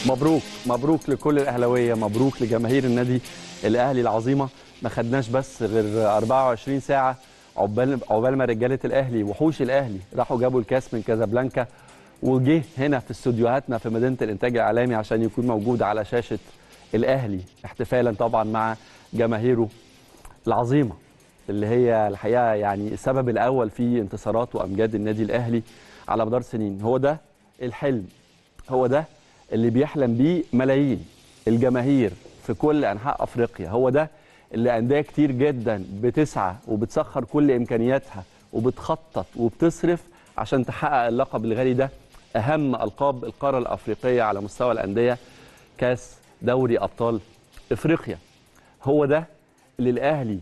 مبروك مبروك لكل الاهلاويه مبروك لجماهير النادي الاهلي العظيمه ما خدناش بس غير 24 ساعه عقبال عقبال ما رجاله الاهلي وحوش الاهلي راحوا جابوا الكاس من كازابلانكا وجه هنا في استوديوهاتنا في مدينه الانتاج الاعلامي عشان يكون موجود على شاشه الاهلي احتفالا طبعا مع جماهيره العظيمه اللي هي الحقيقه يعني السبب الاول في انتصارات وامجاد النادي الاهلي على مدار سنين هو ده الحلم هو ده اللي بيحلم بيه ملايين الجماهير في كل انحاء افريقيا هو ده اللي انديه كتير جدا بتسعى وبتسخر كل امكانياتها وبتخطط وبتصرف عشان تحقق اللقب الغالي ده اهم القاب القاره الافريقيه على مستوى الانديه كاس دوري ابطال افريقيا هو ده اللي الاهلي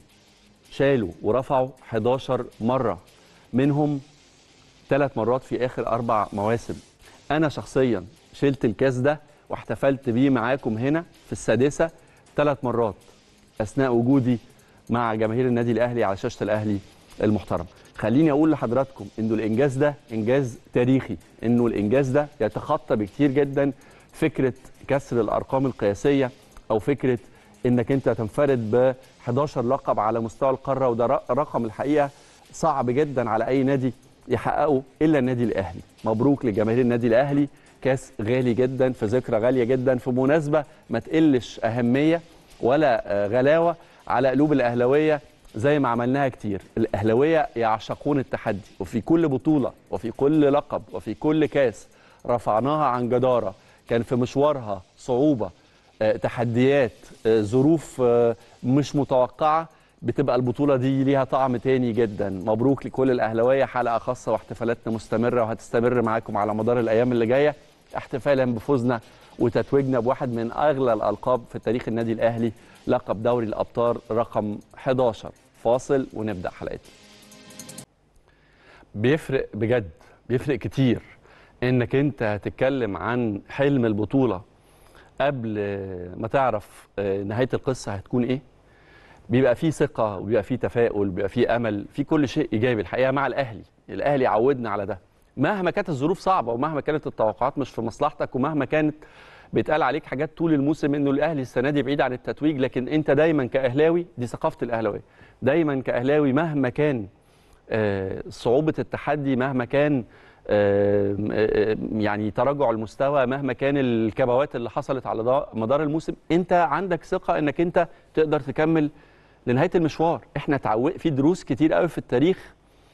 شالوا ورفعوا 11 مره منهم ثلاث مرات في اخر اربع مواسم انا شخصيا شلت الكاس ده واحتفلت بيه معاكم هنا في السادسه ثلاث مرات اثناء وجودي مع جماهير النادي الاهلي على شاشه الاهلي المحترم خليني اقول لحضراتكم انه الانجاز ده انجاز تاريخي انه الانجاز ده يتخطى بكتير جدا فكره كسر الارقام القياسيه او فكره انك انت تنفرد ب 11 لقب على مستوى القاره وده رقم الحقيقه صعب جدا على اي نادي يحققه الا النادي الاهلي مبروك لجماهير النادي الاهلي كاس غالي جدا في ذكرى غاليه جدا في مناسبه ما تقلش اهميه ولا غلاوه على قلوب الاهلاويه زي ما عملناها كتير الاهلاويه يعشقون التحدي وفي كل بطوله وفي كل لقب وفي كل كاس رفعناها عن جداره كان في مشوارها صعوبه تحديات ظروف مش متوقعه بتبقى البطوله دي ليها طعم تاني جدا مبروك لكل الاهلاويه حلقه خاصه واحتفالاتنا مستمره وهتستمر معاكم على مدار الايام اللي جايه احتفالا بفوزنا وتتويجنا بواحد من اغلى الالقاب في تاريخ النادي الاهلي لقب دوري الابطال رقم 11 فاصل ونبدا حلقتنا بيفرق بجد بيفرق كتير انك انت تتكلم عن حلم البطوله قبل ما تعرف نهايه القصه هتكون ايه بيبقى فيه ثقه وبيبقى فيه تفاؤل بيبقى فيه امل في كل شيء ايجابي الحقيقه مع الاهلي الاهلي عودنا على ده مهما كانت الظروف صعبه ومهما كانت التوقعات مش في مصلحتك ومهما كانت بيتقال عليك حاجات طول الموسم انه الاهلي السنه دي بعيد عن التتويج لكن انت دايما كاهلاوي دي ثقافه الاهلاويه دايما كاهلاوي مهما كان صعوبه التحدي مهما كان يعني تراجع المستوى مهما كان الكبوات اللي حصلت على مدار الموسم انت عندك ثقه انك انت تقدر تكمل لنهايه المشوار احنا تعود في دروس كتير قوي في التاريخ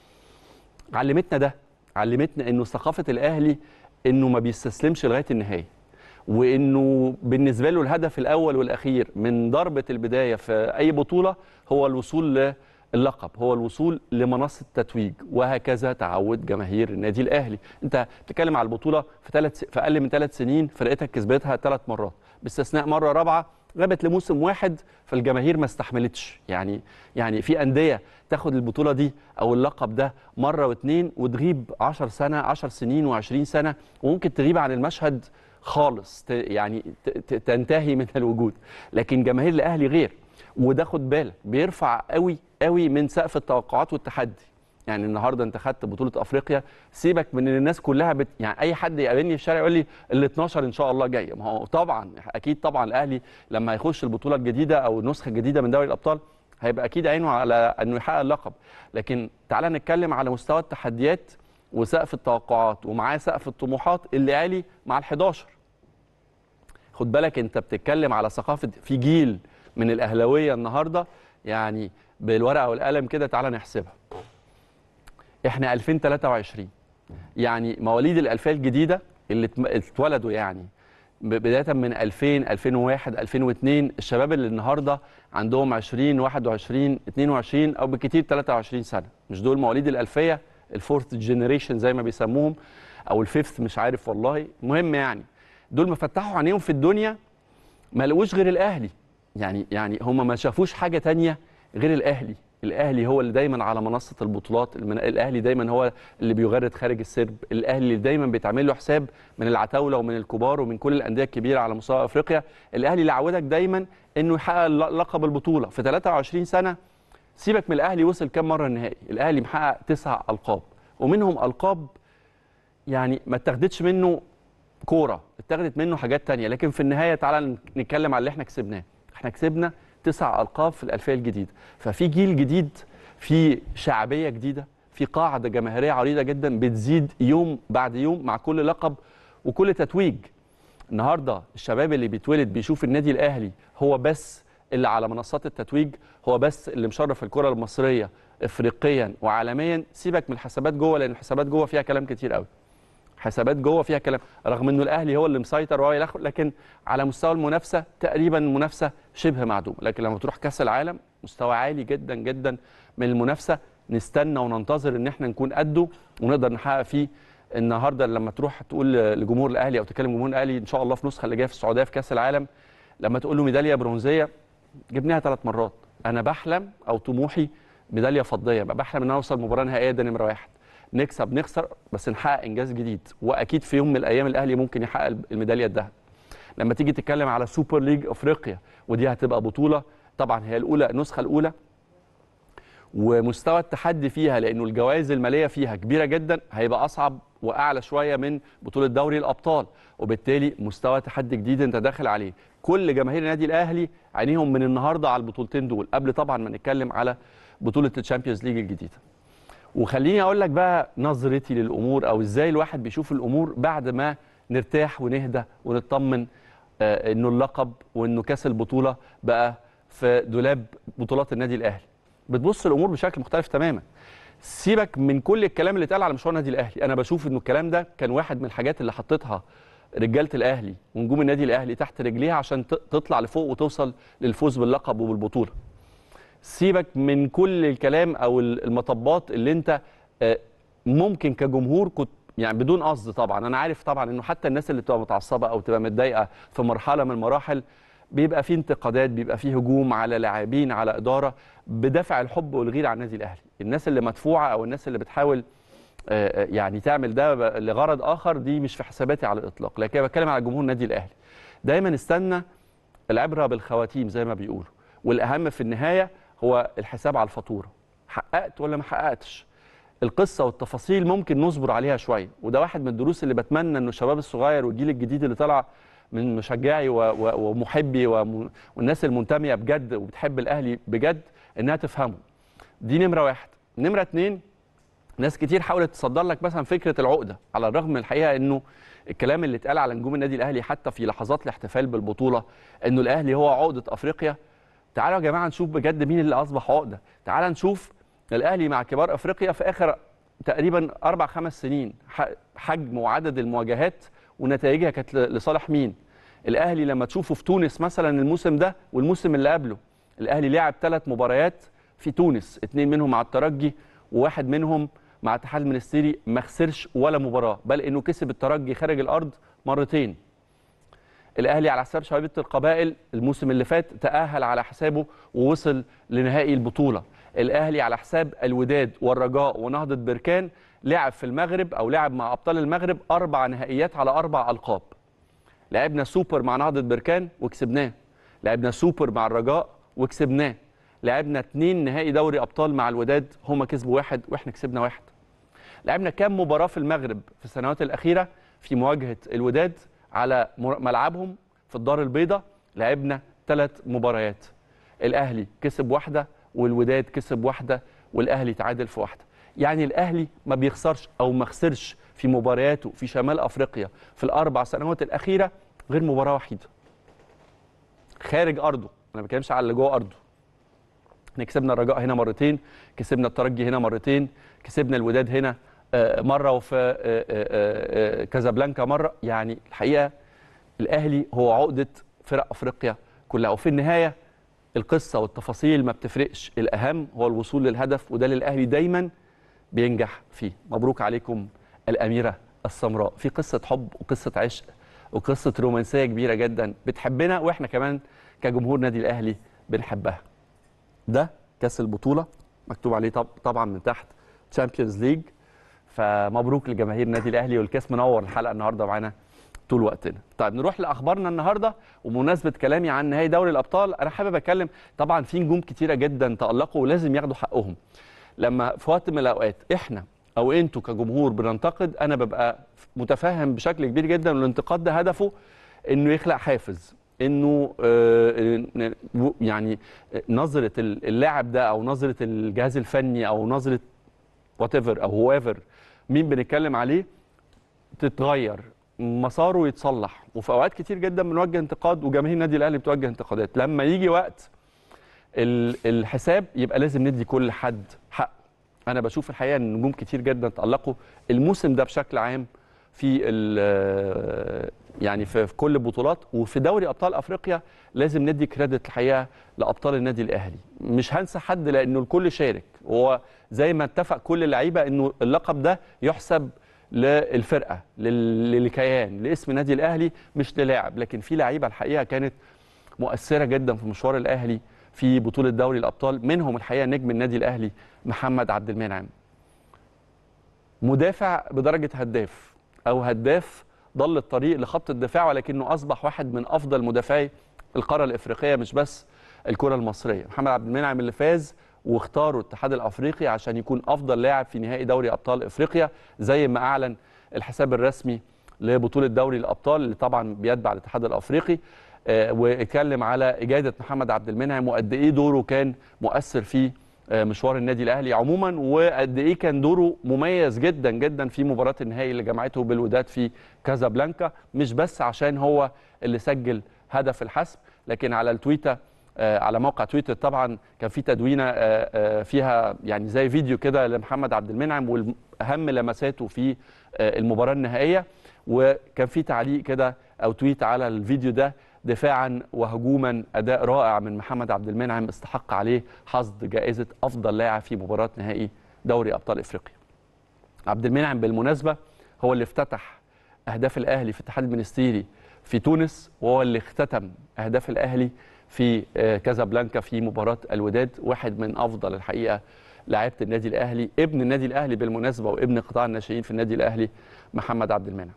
علمتنا ده علمتنا انه ثقافه الاهلي انه ما بيستسلمش لغايه النهايه وانه بالنسبه له الهدف الاول والاخير من ضربه البدايه في اي بطوله هو الوصول للقب هو الوصول لمنصه التتويج وهكذا تعود جماهير النادي الاهلي انت بتتكلم على البطوله في ثلاث في اقل من ثلاث سنين فرقتك كسبتها ثلاث مرات باستثناء مره رابعه غابت لموسم واحد فالجماهير ما استحملتش يعني يعني في انديه تاخد البطوله دي او اللقب ده مره واثنين وتغيب 10 سنه 10 سنين و20 سنه وممكن تغيب عن المشهد خالص يعني تنتهي من الوجود لكن جماهير الاهلي غير وده خد بالك بيرفع قوي قوي من سقف التوقعات والتحدي يعني النهارده انت خدت بطوله افريقيا سيبك من ان الناس كلها بت... يعني اي حد يقابلني في الشارع يقول لي ال 12 ان شاء الله جايه ما هو طبعا اكيد طبعا الاهلي لما هيخش البطوله الجديده او النسخه الجديده من دوري الابطال هيبقى اكيد عينه على انه يحقق اللقب لكن تعالى نتكلم على مستوى التحديات وسقف التوقعات ومعاه سقف الطموحات اللي عالي مع ال11 خد بالك انت بتتكلم على ثقافه في جيل من الاهلاويه النهارده يعني بالورقه والقلم كده تعالى نحسبها احنا 2023 يعني مواليد الالفيه الجديده اللي اتولدوا يعني بدايه من 2000 2001 2002 الشباب اللي النهارده عندهم 20 21 22 او بالكثير 23 سنه مش دول مواليد الالفيه الفورث جنريشن زي ما بيسموهم او الفيفث مش عارف والله المهم يعني دول مفتحوا عينيهم في الدنيا ما لقوش غير الاهلي يعني يعني هم ما شافوش حاجه تانية غير الاهلي الاهلي هو اللي دايما على منصه البطولات الاهلي دايما هو اللي بيغرد خارج السرب الاهلي اللي دايما بيتعمل له حساب من العتاوله ومن الكبار ومن كل الانديه الكبيره على مستوى افريقيا الاهلي اللي عودك دايما انه يحقق لقب البطوله في 23 سنه سيبك من الاهلي وصل كام مره النهائي الاهلي محقق تسع القاب ومنهم القاب يعني ما اتخدتش منه كوره اتاخدت منه حاجات تانية لكن في النهايه تعالى نتكلم على اللي احنا كسبناه احنا كسبنا تسع القاب في الالفيه الجديده ففي جيل جديد في شعبيه جديده في قاعده جماهيريه عريضه جدا بتزيد يوم بعد يوم مع كل لقب وكل تتويج النهارده الشباب اللي بيتولد بيشوف النادي الاهلي هو بس اللي على منصات التتويج هو بس اللي مشرف الكره المصريه افريقيا وعالميا سيبك من الحسابات جوه لان الحسابات جوه فيها كلام كتير قوي حسابات جوه فيها كلام رغم انه الاهلي هو اللي مسيطر وهو يلخ لكن على مستوى المنافسه تقريبا المنافسه شبه معدومه لكن لما تروح كاس العالم مستوى عالي جدا جدا من المنافسه نستنى وننتظر ان احنا نكون قده ونقدر نحقق فيه النهارده لما تروح تقول لجمهور الاهلي او تكلم جمهور الاهلي ان شاء الله في النسخه اللي جايه في السعوديه في كاس العالم لما تقول له ميداليه برونزيه جبناها ثلاث مرات انا بحلم او طموحي ميداليه فضيه بحلم ان انا اوصل مباراه نهائيه ده نمره واحد نكسب نخسر بس نحقق انجاز جديد واكيد في يوم من الايام الاهلي ممكن يحقق الميداليه الذهب لما تيجي تتكلم على سوبر ليج افريقيا ودي هتبقى بطوله طبعا هي الاولى النسخه الاولى ومستوى التحدي فيها لانه الجوائز الماليه فيها كبيره جدا هيبقى اصعب واعلى شويه من بطوله دوري الابطال وبالتالي مستوى تحدي جديد انت داخل عليه كل جماهير النادي الاهلي عينيهم من النهارده على البطولتين دول قبل طبعا ما نتكلم على بطوله الشامبيونز ليج الجديده وخليني اقول لك بقى نظرتي للامور او ازاي الواحد بيشوف الامور بعد ما نرتاح ونهدى ونطمن آه انه اللقب وانه كاس البطوله بقى في دولاب بطولات النادي الاهلي بتبص الامور بشكل مختلف تماما سيبك من كل الكلام اللي اتقال على مشوار النادي الاهلي انا بشوف انه الكلام ده كان واحد من الحاجات اللي حطيتها رجاله الاهلي ونجوم النادي الاهلي تحت رجليها عشان تطلع لفوق وتوصل للفوز باللقب وبالبطوله سيبك من كل الكلام او المطبات اللي انت ممكن كجمهور كنت يعني بدون قصد طبعا انا عارف طبعا انه حتى الناس اللي بتبقى متعصبه او تبقى متضايقه في مرحله من المراحل بيبقى في انتقادات بيبقى في هجوم على لاعبين على اداره بدافع الحب والغيره على النادي الاهلي الناس اللي مدفوعه او الناس اللي بتحاول يعني تعمل ده لغرض اخر دي مش في حساباتي على الاطلاق لكن بتكلم على جمهور النادي الاهلي دايما استنى العبره بالخواتيم زي ما بيقولوا والاهم في النهايه هو الحساب على الفاتوره حققت ولا ما حققتش القصه والتفاصيل ممكن نصبر عليها شويه وده واحد من الدروس اللي بتمنى انه الشباب الصغير والجيل الجديد اللي طلع من مشجعي ومحبي والناس المنتميه بجد وبتحب الاهلي بجد انها تفهمه دي نمره واحد نمره اتنين ناس كتير حاولت تصدر لك مثلا فكره العقده على الرغم من الحقيقه انه الكلام اللي اتقال على نجوم النادي الاهلي حتى في لحظات الاحتفال بالبطوله انه الاهلي هو عقده افريقيا تعالوا يا جماعه نشوف بجد مين اللي اصبح عقده تعالوا نشوف الاهلي مع كبار افريقيا في اخر تقريبا اربع خمس سنين حجم وعدد المواجهات ونتائجها كانت لصالح مين الاهلي لما تشوفه في تونس مثلا الموسم ده والموسم اللي قبله الاهلي لعب ثلاث مباريات في تونس اثنين منهم مع الترجي وواحد منهم مع اتحاد المنستيري ما خسرش ولا مباراه بل انه كسب الترجي خارج الارض مرتين الاهلي على حساب شبيبه القبائل الموسم اللي فات تاهل على حسابه ووصل لنهائي البطوله الاهلي على حساب الوداد والرجاء ونهضه بركان لعب في المغرب او لعب مع ابطال المغرب اربع نهائيات على اربع القاب لعبنا سوبر مع نهضه بركان وكسبناه لعبنا سوبر مع الرجاء وكسبناه لعبنا اثنين نهائي دوري ابطال مع الوداد هما كسبوا واحد واحنا كسبنا واحد لعبنا كام مباراه في المغرب في السنوات الاخيره في مواجهه الوداد على ملعبهم في الدار البيضاء لعبنا ثلاث مباريات الاهلي كسب واحده والوداد كسب واحده والاهلي تعادل في واحده يعني الاهلي ما بيخسرش او ما خسرش في مبارياته في شمال افريقيا في الاربع سنوات الاخيره غير مباراه وحيده خارج ارضه انا ما بتكلمش على اللي جوه ارضه احنا كسبنا الرجاء هنا مرتين كسبنا الترجي هنا مرتين كسبنا الوداد هنا مره وفي كازابلانكا مره يعني الحقيقه الاهلي هو عقده فرق افريقيا كلها وفي النهايه القصه والتفاصيل ما بتفرقش الاهم هو الوصول للهدف وده اللي الاهلي دايما بينجح فيه مبروك عليكم الاميره السمراء في قصه حب وقصه عشق وقصه رومانسيه كبيره جدا بتحبنا واحنا كمان كجمهور نادي الاهلي بنحبها ده كاس البطوله مكتوب عليه طب طبعا من تحت تشامبيونز ليج فمبروك لجماهير النادي الاهلي والكاس منور الحلقه النهارده معانا طول وقتنا طيب نروح لاخبارنا النهارده وبمناسبه كلامي عن نهائي دوري الابطال انا حابب اتكلم طبعا في نجوم كتيره جدا تالقوا ولازم ياخدوا حقهم لما في وقت من الاوقات احنا او انتوا كجمهور بننتقد انا ببقى متفهم بشكل كبير جدا الانتقاد ده هدفه انه يخلق حافز انه آه، آه، يعني نظره اللاعب ده او نظره الجهاز الفني او نظره وات ايفر او هو ايفر مين بنتكلم عليه تتغير مساره يتصلح وفي اوقات كتير جدا بنوجه انتقاد وجماهير النادي الاهلي بتوجه انتقادات لما يجي وقت ال- الحساب يبقى لازم ندي كل حد حقه انا بشوف الحقيقه ان نجوم كتير جدا تالقوا الموسم ده بشكل عام في ال- يعني في في كل البطولات وفي دوري ابطال افريقيا لازم ندي كريدت الحقيقه لابطال النادي الاهلي مش هنسى حد لانه الكل شارك هو زي ما اتفق كل اللعيبه انه اللقب ده يحسب للفرقه لل- للكيان لاسم النادي الاهلي مش للاعب لكن في لعيبه الحقيقه كانت مؤثره جدا في مشوار الاهلي في بطوله دوري الابطال منهم الحقيقه نجم النادي الاهلي محمد عبد المنعم مدافع بدرجه هداف او هداف ضل الطريق لخط الدفاع ولكنه اصبح واحد من افضل مدافعي القاره الافريقيه مش بس الكره المصريه محمد عبد المنعم اللي فاز واختاروا الاتحاد الافريقي عشان يكون افضل لاعب في نهائي دوري ابطال افريقيا زي ما اعلن الحساب الرسمي لبطوله دوري الابطال اللي طبعا بيتبع الاتحاد الافريقي آه، واتكلم على اجاده محمد عبد المنعم وقد ايه دوره كان مؤثر في آه، مشوار النادي الاهلي عموما وقد ايه كان دوره مميز جدا جدا في مباراه النهائي اللي جمعته بالوداد في كازابلانكا مش بس عشان هو اللي سجل هدف الحسم لكن على التويتر آه، على موقع تويتر طبعا كان في تدوينه آه، آه، فيها يعني زي فيديو كده لمحمد عبد المنعم واهم لمساته في آه، المباراه النهائيه وكان في تعليق كده او تويت على الفيديو ده دفاعا وهجوما اداء رائع من محمد عبد المنعم استحق عليه حصد جائزه افضل لاعب في مباراه نهائي دوري ابطال افريقيا. عبد المنعم بالمناسبه هو اللي افتتح اهداف الاهلي في الاتحاد المنستيري في تونس وهو اللي اختتم اهداف الاهلي في آه، كازابلانكا في مباراه الوداد واحد من افضل الحقيقه لاعيبه النادي الاهلي ابن النادي الاهلي بالمناسبه وابن قطاع الناشئين في النادي الاهلي محمد عبد المنعم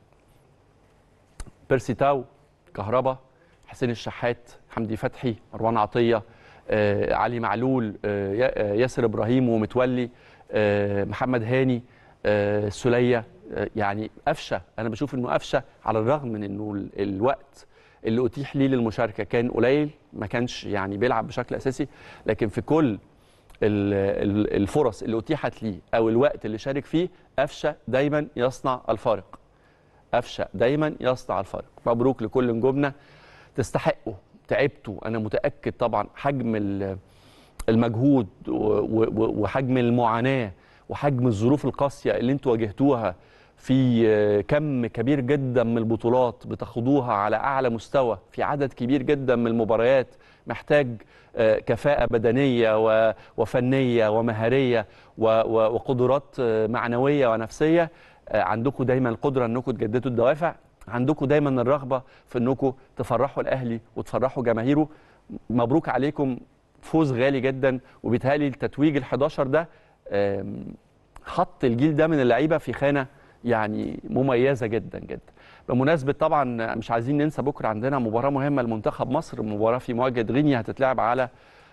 بيرسي تاو كهربا حسين الشحات حمدي فتحي مروان عطيه آه، علي معلول آه، يا- آه، ياسر ابراهيم ومتولي آه، محمد هاني آه، السليه آه، يعني قفشه انا بشوف انه قفشه على الرغم من انه ال- الوقت اللي اتيح ليه للمشاركه كان قليل ما كانش يعني بيلعب بشكل اساسي لكن في كل ال- ال- الفرص اللي اتيحت ليه او الوقت اللي شارك فيه قفشه دايما يصنع الفارق قفشه دايما يصنع الفارق مبروك لكل نجومنا تستحقوا تعبتوا انا متاكد طبعا حجم ال- المجهود و- و- وحجم المعاناه وحجم الظروف القاسيه اللي انتوا واجهتوها في آه، كم كبير جدا من البطولات بتاخدوها على اعلى مستوى في عدد كبير جدا من المباريات محتاج آه، كفاءه بدنيه و- وفنيه ومهاريه و- و- وقدرات آه، معنويه ونفسيه آه، عندكم دايما القدره انكم تجددوا الدوافع عندكم دايما الرغبه في انكم تفرحوا الاهلي وتفرحوا جماهيره مبروك عليكم فوز غالي جدا وبيتهيألي التتويج ال11 ده آم، حط الجيل ده من اللعيبه في خانه يعني مميزه جدا جدا بمناسبه طبعا مش عايزين ننسى بكره عندنا مباراه مهمه لمنتخب مصر مباراه في مواجهه غينيا هتتلعب على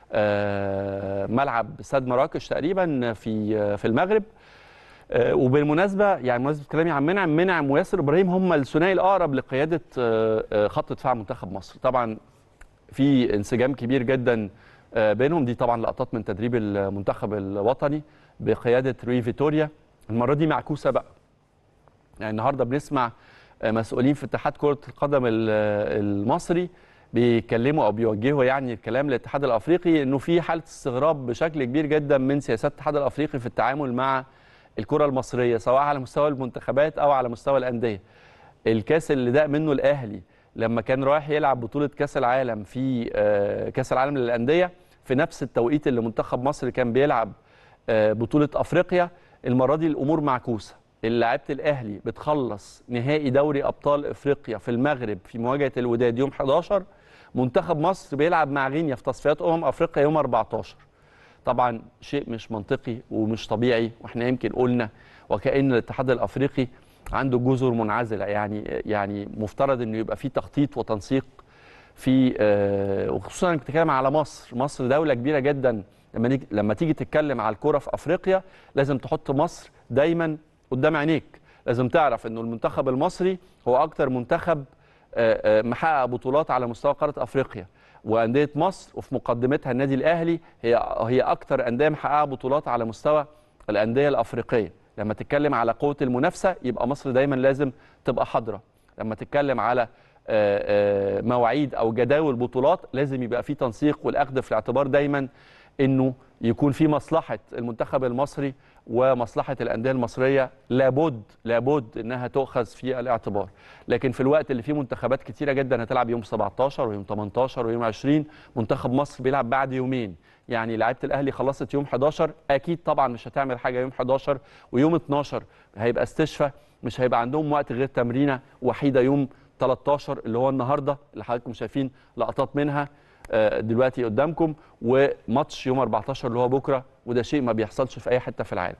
آه، ملعب استاد مراكش تقريبا في آه، في المغرب آه، وبالمناسبه يعني بمناسبه كلامي عن منعم منعم وياسر ابراهيم هم الثنائي الاقرب لقياده آه، آه، خط دفاع منتخب مصر طبعا في انسجام كبير جدا آه، بينهم دي طبعا لقطات من تدريب المنتخب الوطني بقياده روي فيتوريا المره دي معكوسه بقى يعني النهارده بنسمع آه، مسؤولين في اتحاد كره القدم ال- آه، المصري بيتكلموا او بيوجهوا يعني الكلام للاتحاد الافريقي انه في حاله استغراب بشكل كبير جدا من سياسات الاتحاد الافريقي في التعامل مع الكره المصريه سواء على مستوى المنتخبات او على مستوى الانديه الكاس اللي داق منه الاهلي لما كان رايح يلعب بطوله كاس العالم في آه، كاس العالم للانديه في نفس التوقيت اللي منتخب مصر كان بيلعب آه، بطوله افريقيا المره دي الامور معكوسه لعيبه الاهلي بتخلص نهائي دوري ابطال افريقيا في المغرب في مواجهه الوداد يوم 11 منتخب مصر بيلعب مع غينيا في تصفيات امم افريقيا يوم 14 طبعا شيء مش منطقي ومش طبيعي واحنا يمكن قلنا وكأن الاتحاد الافريقي عنده جزر منعزله يعني يعني مفترض انه يبقى في تخطيط وتنسيق في آه، وخصوصا انا بتكلم على مصر مصر دوله كبيره جدا لما نيجي لما تيجي تتكلم على الكوره في افريقيا لازم تحط مصر دايما قدام عينيك لازم تعرف انه المنتخب المصري هو اكتر منتخب آه، آه، محقق بطولات على مستوى قاره افريقيا وانديه مصر وفي مقدمتها النادي الاهلي هي هي اكتر انديه محققه بطولات على مستوى الانديه الافريقيه لما تتكلم على قوه المنافسه يبقى مصر دايما لازم تبقى حاضره لما تتكلم على آه، آه، مواعيد او جداول بطولات لازم يبقى في تنسيق والاخذ في الاعتبار دايما انه يكون في مصلحه المنتخب المصري ومصلحه الانديه المصريه لابد لابد انها تؤخذ في الاعتبار لكن في الوقت اللي فيه منتخبات كتيره جدا هتلعب يوم 17 ويوم 18 ويوم 20 منتخب مصر بيلعب بعد يومين يعني لعيبه الاهلي خلصت يوم 11 اكيد طبعا مش هتعمل حاجه يوم 11 ويوم 12 هيبقى استشفاء مش هيبقى عندهم وقت غير تمرينه وحيده يوم 13 اللي هو النهارده اللي حضراتكم شايفين لقطات منها آه، دلوقتي قدامكم وماتش يوم 14 اللي هو بكره وده شيء ما بيحصلش في اي حته في العالم.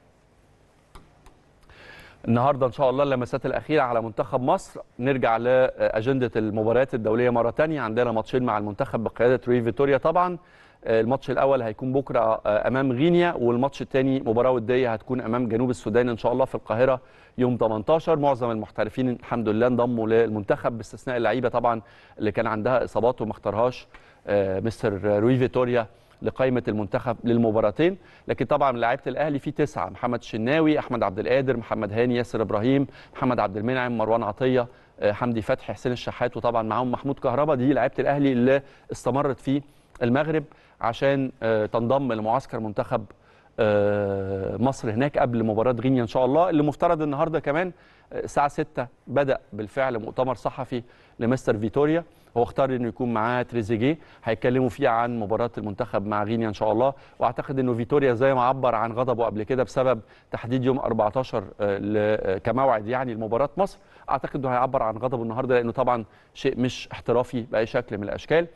النهارده ان شاء الله اللمسات الاخيره على منتخب مصر نرجع لاجنده المباريات الدوليه مره ثانيه عندنا ماتشين مع المنتخب بقياده روي فيتوريا طبعا آه، الماتش الاول هيكون بكره آه، امام غينيا والماتش الثاني مباراه وديه هتكون امام جنوب السودان ان شاء الله في القاهره يوم 18 معظم المحترفين الحمد لله انضموا للمنتخب باستثناء اللعيبه طبعا اللي كان عندها اصابات وما اختارهاش آه، مستر روي فيتوريا لقائمه المنتخب للمباراتين لكن طبعا لعيبه الاهلي في تسعه محمد الشناوي احمد عبد القادر محمد هاني ياسر ابراهيم محمد عبد المنعم مروان عطيه آه، حمدي فتحي حسين الشحات وطبعا معاهم محمود كهربا دي لعيبه الاهلي اللي استمرت في المغرب عشان آه، تنضم لمعسكر منتخب آه، مصر هناك قبل مباراه غينيا ان شاء الله اللي مفترض النهارده كمان آه، الساعه 6 بدا بالفعل مؤتمر صحفي لمستر فيتوريا هو اختار انه يكون معاه تريزيجيه هيتكلموا فيه عن مباراه المنتخب مع غينيا ان شاء الله واعتقد انه فيتوريا زي ما عبر عن غضبه قبل كده بسبب تحديد يوم 14 آه، ل- آه، كموعد يعني لمباراه مصر اعتقد انه هيعبر عن غضبه النهارده لانه طبعا شيء مش احترافي باي شكل من الاشكال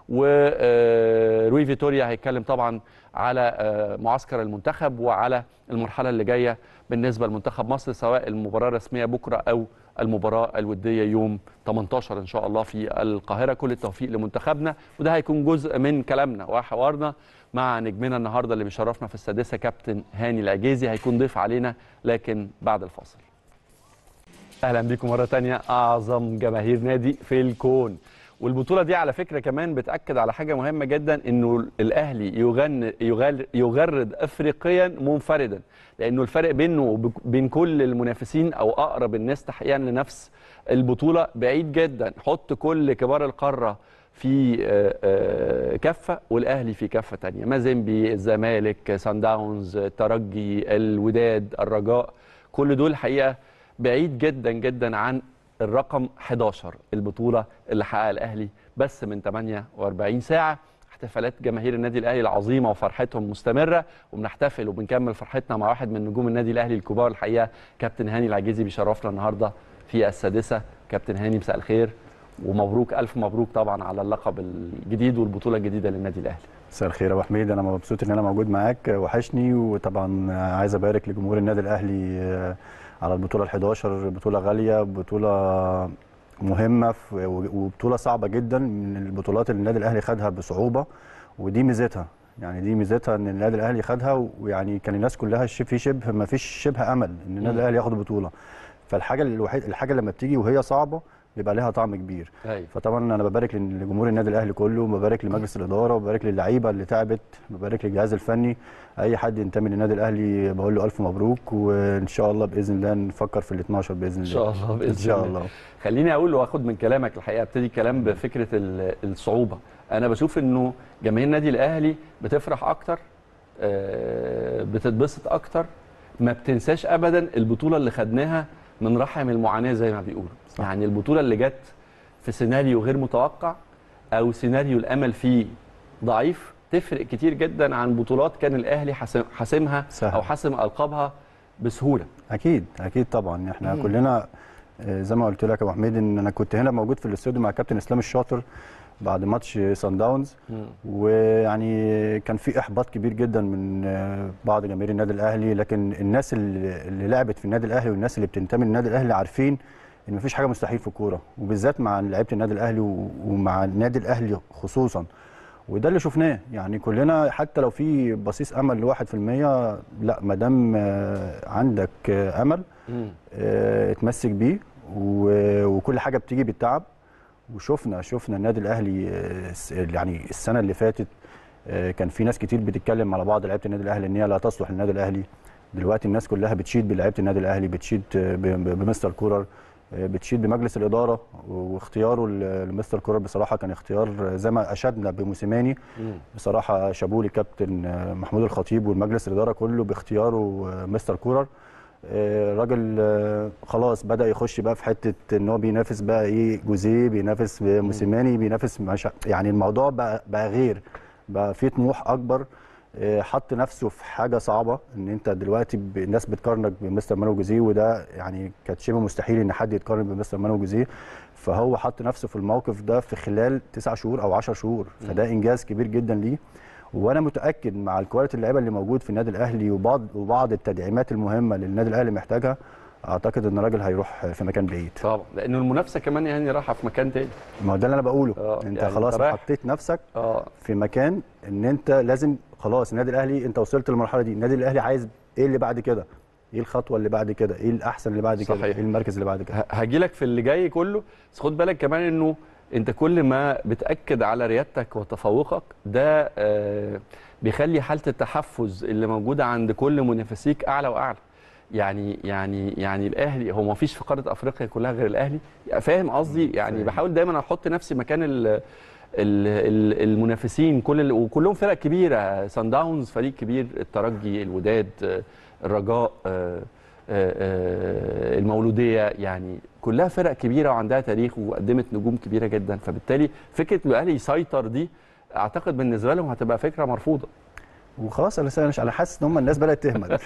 وروي فيتوريا هيتكلم طبعا على آه، معسكر المنتخب وعلى المرحله اللي جايه بالنسبه لمنتخب مصر سواء المباراه الرسميه بكره او المباراه الوديه يوم 18 ان شاء الله في القاهره كل التوفيق لمنتخبنا وده هيكون جزء من كلامنا وحوارنا مع نجمنا النهارده اللي بيشرفنا في السادسه كابتن هاني العجيزي هيكون ضيف علينا لكن بعد الفاصل اهلا بيكم مره تانية اعظم جماهير نادي في الكون والبطوله دي على فكره كمان بتاكد على حاجه مهمه جدا انه الاهلي يغن يغل يغرد افريقيا منفردا لانه الفرق بينه وبين كل المنافسين او اقرب الناس تحقيقا لنفس البطوله بعيد جدا حط كل كبار القاره في آه، آه، كفه والاهلي في كفه تانية مازيمبي الزمالك سان داونز الترجي الوداد الرجاء كل دول حقيقه بعيد جدا جدا عن الرقم 11 البطوله اللي حققها الاهلي بس من 48 ساعه احتفالات جماهير النادي الاهلي العظيمه وفرحتهم مستمره وبنحتفل وبنكمل فرحتنا مع واحد من نجوم النادي الاهلي الكبار الحقيقه كابتن هاني العجيزي بيشرفنا النهارده في السادسه كابتن هاني مساء الخير ومبروك الف مبروك طبعا على اللقب الجديد والبطوله الجديده للنادي الاهلي مساء الخير يا ابو حميد انا مبسوط ان انا موجود معاك وحشني وطبعا عايز ابارك لجمهور النادي الاهلي آه، على البطوله ال11 بطوله غاليه بطوله مهمه ف- وبطوله صعبه جدا من البطولات اللي النادي الاهلي خدها بصعوبه ودي ميزتها يعني دي ميزتها ان النادي الاهلي خدها ويعني كان الناس كلها ش- في شبه ما فيش شبه امل ان النادي مم. الاهلي ياخد بطوله فالحاجه الوحيد الحاجه لما بتيجي وهي صعبه بيبقى لها طعم كبير ايوه فطبعا انا ببارك لجمهور النادي الاهلي كله وببارك لمجلس الاداره وببارك للعيبه اللي تعبت ببارك للجهاز الفني اي حد ينتمي للنادي الاهلي بقول له الف مبروك وان شاء الله باذن الله نفكر في ال 12 باذن ان الله شاء الله باذن ان شاء الله. الله خليني اقول واخد من كلامك الحقيقه ابتدي الكلام بفكره ال- الصعوبه انا بشوف انه جماهير النادي الاهلي بتفرح اكتر آه، بتتبسط اكتر ما بتنساش ابدا البطوله اللي خدناها من رحم المعاناه زي ما بيقولوا صح. يعني البطوله اللي جت في سيناريو غير متوقع او سيناريو الامل فيه ضعيف تفرق كتير جدا عن بطولات كان الاهلي حاسم- حاسمها سهل. او حاسم القابها بسهوله اكيد اكيد طبعا احنا مم. كلنا آه، زي ما قلت لك يا ابو حميد ان انا كنت هنا موجود في الاستوديو مع كابتن اسلام الشاطر بعد ماتش سان داونز ويعني كان في احباط كبير جدا من آه، بعض جماهير النادي الاهلي لكن الناس اللي اللي لعبت في النادي الاهلي والناس اللي بتنتمي للنادي الاهلي عارفين ان مفيش حاجه مستحيل في الكوره وبالذات مع لعيبه النادي الاهلي و- ومع النادي الاهلي خصوصا وده اللي شفناه يعني كلنا حتى لو في بصيص امل لواحد في المية لا ما دام آه، عندك آه، امل مم. آه، اتمسك بيه و- وكل حاجه بتيجي بالتعب وشفنا شفنا النادي الاهلي آه، الس- يعني السنه اللي فاتت آه، كان في ناس كتير بتتكلم على بعض لعيبه النادي الاهلي ان هي لا تصلح للنادي الاهلي دلوقتي الناس كلها بتشيد بلعيبه النادي الاهلي بتشيد آه، ب- ب- بمستر كولر آه، بتشيد بمجلس الاداره واختياره ل- لمستر كولر بصراحه كان اختيار آه، زي ما اشدنا بموسيماني مم. بصراحه شابوه لكابتن آه، محمود الخطيب والمجلس الاداره كله باختياره آه، مستر كولر آه، راجل آه، خلاص بدا يخش بقى في حته ان هو بينافس بقى ايه جوزيه بينافس موسيماني بينافس مش يعني الموضوع بقى بقى غير بقى في طموح اكبر آه، حط نفسه في حاجه صعبه ان انت دلوقتي ب- الناس بتقارنك بمستر مانو جوزيه وده يعني كانت شبه مستحيل ان حد يتقارن بمستر مانو جوزيه فهو حط نفسه في الموقف ده في خلال تسع شهور او 10 شهور فده انجاز كبير جدا ليه وانا متاكد مع الكواليتي اللعيبه اللي موجود في النادي الاهلي وبعض وبعض التدعيمات المهمه اللي النادي الاهلي محتاجها اعتقد ان الراجل هيروح في مكان بعيد طبعا لانه المنافسه كمان يعني رايحه في مكان تاني ما هو ده اللي انا بقوله آه، انت يعني خلاص أنت رايح- حطيت نفسك اه في مكان ان انت لازم خلاص النادي الاهلي انت وصلت للمرحله دي النادي الاهلي عايز ايه اللي بعد كده ايه الخطوه اللي بعد كده ايه الاحسن اللي بعد كده صحيح. ايه المركز اللي بعد كده هاجي لك في اللي جاي كله بس خد بالك كمان انه انت كل ما بتاكد على ريادتك وتفوقك ده آه، بيخلي حاله التحفز اللي موجوده عند كل منافسيك اعلى واعلى يعني يعني يعني الاهلي هو ما فيش في قاره افريقيا كلها غير الاهلي فاهم قصدي يعني فاهم. بحاول دايما احط نفسي مكان ال ال- ال- المنافسين كل ال- وكلهم فرق كبيره سان داونز فريق كبير الترجي الوداد آه، الرجاء آه، آه، آه، المولوديه يعني كلها فرق كبيره وعندها تاريخ وقدمت نجوم كبيره جدا فبالتالي فكره ان الاهلي يسيطر دي اعتقد بالنسبه لهم هتبقى فكره مرفوضه وخلاص انا مش انا حاسس ان هم الناس بدات تهمل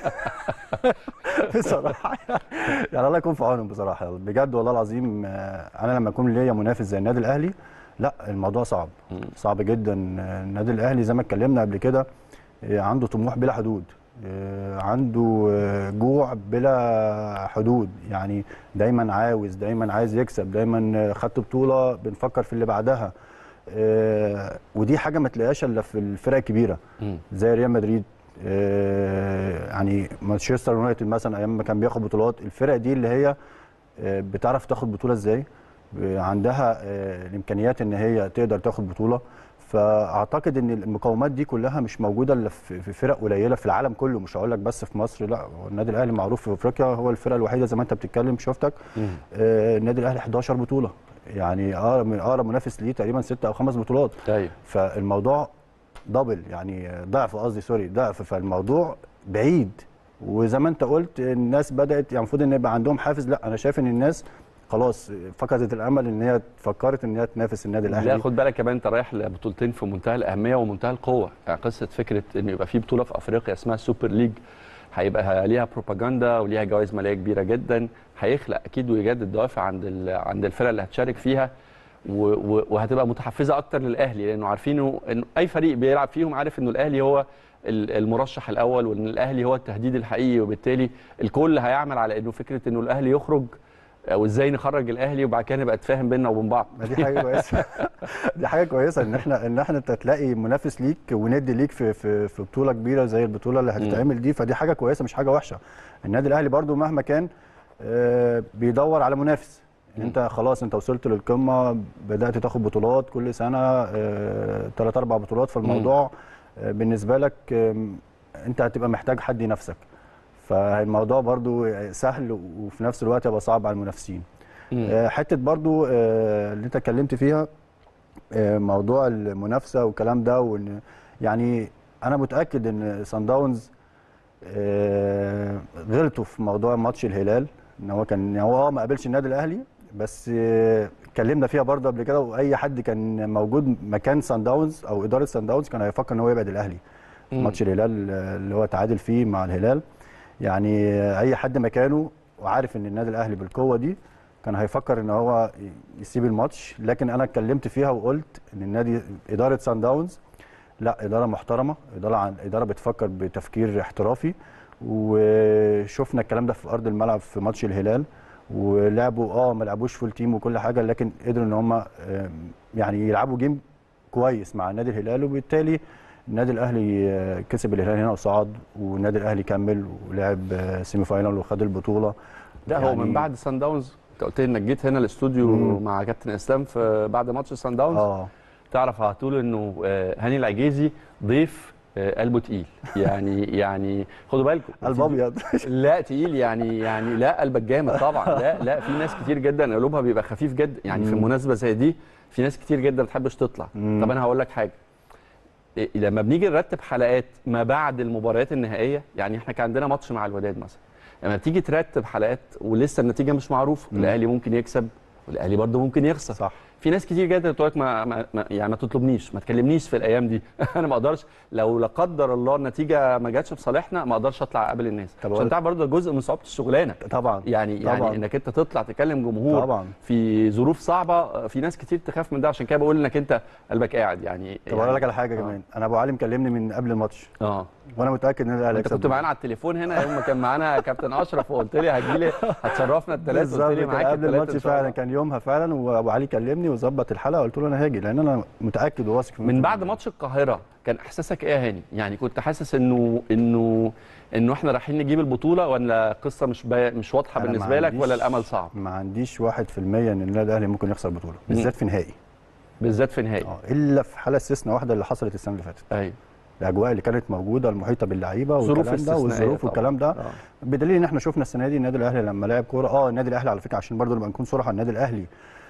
بصراحه يعني الله يكون في عونهم بصراحه بجد والله العظيم آه، انا لما يكون ليا منافس زي النادي الاهلي لا الموضوع صعب مم. صعب جدا آه، النادي الاهلي زي ما اتكلمنا قبل كده آه، عنده طموح بلا حدود آه، عنده آه، جوع بلا حدود يعني دايما عاوز دايما عايز يكسب دايما آه، خدت بطوله بنفكر في اللي بعدها آه، ودي حاجه ما تلاقيهاش الا في الفرق الكبيره مم. زي ريال مدريد آه، يعني مانشستر يونايتد مثلا ايام ما كان بياخد بطولات الفرق دي اللي هي آه، بتعرف تاخد بطوله ازاي آه، عندها آه، الامكانيات ان هي تقدر تاخد بطوله فاعتقد ان المقومات دي كلها مش موجوده الا في في فرق قليله في العالم كله مش هقول لك بس في مصر لا هو النادي الاهلي معروف في افريقيا هو الفرقه الوحيده زي ما انت بتتكلم شفتك مم. آه، النادي الاهلي 11 بطوله يعني اقرب اقرب منافس ليه تقريبا ستة او خمس بطولات ايوه فالموضوع دبل يعني ضعف قصدي سوري ضعف فالموضوع بعيد وزي ما انت قلت الناس بدات يعني المفروض ان يبقى عندهم حافز لا انا شايف ان الناس خلاص فقدت الامل ان هي فكرت ان هي تنافس النادي لا الاهلي خد بالك كمان انت رايح لبطولتين في منتهى الاهميه ومنتهى القوه يعني قصه فكره ان يبقى في بطوله في افريقيا اسمها السوبر ليج هيبقى ليها بروباجندا وليها جوائز ماليه كبيره جدا هيخلق اكيد ويجدد دوافع عند ال- عند الفرق اللي هتشارك فيها و- و- وهتبقى متحفزه اكتر للاهلي لانه عارفين انه اي فريق بيلعب فيهم عارف انه الاهلي هو ال- المرشح الاول وان الاهلي هو التهديد الحقيقي وبالتالي الكل هيعمل على انه فكره انه الاهلي يخرج وازاي نخرج الاهلي وبعد كده نبقى نتفاهم بيننا وبين بعض ما دي حاجه كويسه دي حاجه كويسه ان احنا ان احنا انت تلاقي منافس ليك وند ليك في في في بطوله كبيره زي البطوله اللي هتتعمل دي فدي حاجه كويسه مش حاجه وحشه النادي الاهلي برضو مهما كان آه، بيدور على منافس مم. انت خلاص انت وصلت للقمه بدات تاخد بطولات كل سنه ثلاث اربع بطولات فالموضوع آه، بالنسبه لك آم، انت هتبقى محتاج حد ينافسك فالموضوع برضو سهل وفي نفس الوقت يبقى صعب على المنافسين مم. آه، حته برضو آه، اللي انت اتكلمت فيها آه، موضوع المنافسه والكلام ده وان يعني انا متاكد ان سان داونز آه، غلطوا في موضوع ماتش الهلال ان هو كان هو اه ما قابلش النادي الاهلي بس آه، اتكلمنا فيها برضه قبل كده واي حد كان موجود مكان سان داونز او اداره سان داونز كان هيفكر ان هو يبعد الاهلي مم. ماتش الهلال آه، اللي هو تعادل فيه مع الهلال يعني آه، اي حد مكانه وعارف ان النادي الاهلي بالقوه دي كان هيفكر ان هو يسيب الماتش لكن انا اتكلمت فيها وقلت ان النادي اداره سان داونز لا اداره محترمه اداره عن اداره بتفكر بتفكير احترافي وشفنا الكلام ده في ارض الملعب في ماتش الهلال ولعبوا اه ما لعبوش فول تيم وكل حاجه لكن قدروا ان هم يعني يلعبوا جيم كويس مع النادي الهلال وبالتالي النادي الاهلي آه، كسب الهلال هنا وصعد والنادي الاهلي كمل ولعب آه، سيمي فاينال وخد البطوله لا هو يعني- من بعد سان داونز انت قلت لي انك جيت هنا الاستوديو مم. مع كابتن اسلام في بعد ماتش سان داونز اه تعرف على طول انه آه، هاني العجيزي ضيف آه، قلبه تقيل يعني يعني خدوا بالكم قلب ابيض لا تقيل يعني يعني لا قلبك جامد طبعا لا لا في ناس كتير جدا قلوبها بيبقى خفيف جدا يعني في مم. مناسبه زي دي في ناس كتير جدا ما بتحبش تطلع مم. طب انا هقول لك حاجه إيه، لما بنيجي نرتب حلقات ما بعد المباريات النهائيه يعني احنا كان عندنا ماتش مع الوداد مثلا لما بتيجي ترتب حلقات ولسه النتيجه مش معروفه مم. الاهلي ممكن يكسب والاهلي برضه ممكن يخسر صح في ناس كتير جدا بتقول لك ما, ما, ما يعني ما تطلبنيش ما تكلمنيش في الايام دي انا ما اقدرش لو لا قدر الله النتيجه ما جاتش في صالحنا ما اقدرش اطلع اقابل الناس طب عشان أقول- تعرف برضه ده جزء من صعوبه الشغلانه طبعا يعني طبعاً. يعني انك انت تطلع تكلم جمهور طبعا في ظروف صعبه في ناس كتير تخاف من ده عشان كده بقول انك انت قلبك قاعد يعني طب اقول يعني لك على حاجه كمان انا ابو علي مكلمني من قبل الماتش اه وانا متاكد ان الاهلي انت هيكسب كنت معانا على التليفون هنا يوم ما كان معانا كابتن اشرف وقلت لي هتجي لي هتشرفنا الثلاث بالظبط قلت لي كان معاك قبل الثلاث الماتش إن شاء فعلا الله. كان يومها فعلا وابو علي كلمني وظبط الحلقه قلت له انا هاجي لان انا متاكد وواثق في من بعد ماتش القاهره كان احساسك ايه يا هاني يعني كنت حاسس انه انه انه احنا رايحين نجيب البطوله ولا قصه مش با... مش واضحه أنا ما بالنسبه لك عنديش- ولا الامل صعب ما عنديش 1% ان النادي الاهلي ممكن يخسر بطوله بالذات في نهائي بالذات في نهائي اه الا في حاله استثناء واحده اللي حصلت السنه اللي فاتت ايوه الاجواء اللي كانت موجوده المحيطه باللعيبه ظروف والكلام ده استثنائية والظروف طبعاً. والكلام ده آه. بدليل ان احنا شفنا السنه دي النادي الاهلي لما لعب كوره اه النادي الاهلي على فكره عشان برضه نبقى نكون صراحه النادي الاهلي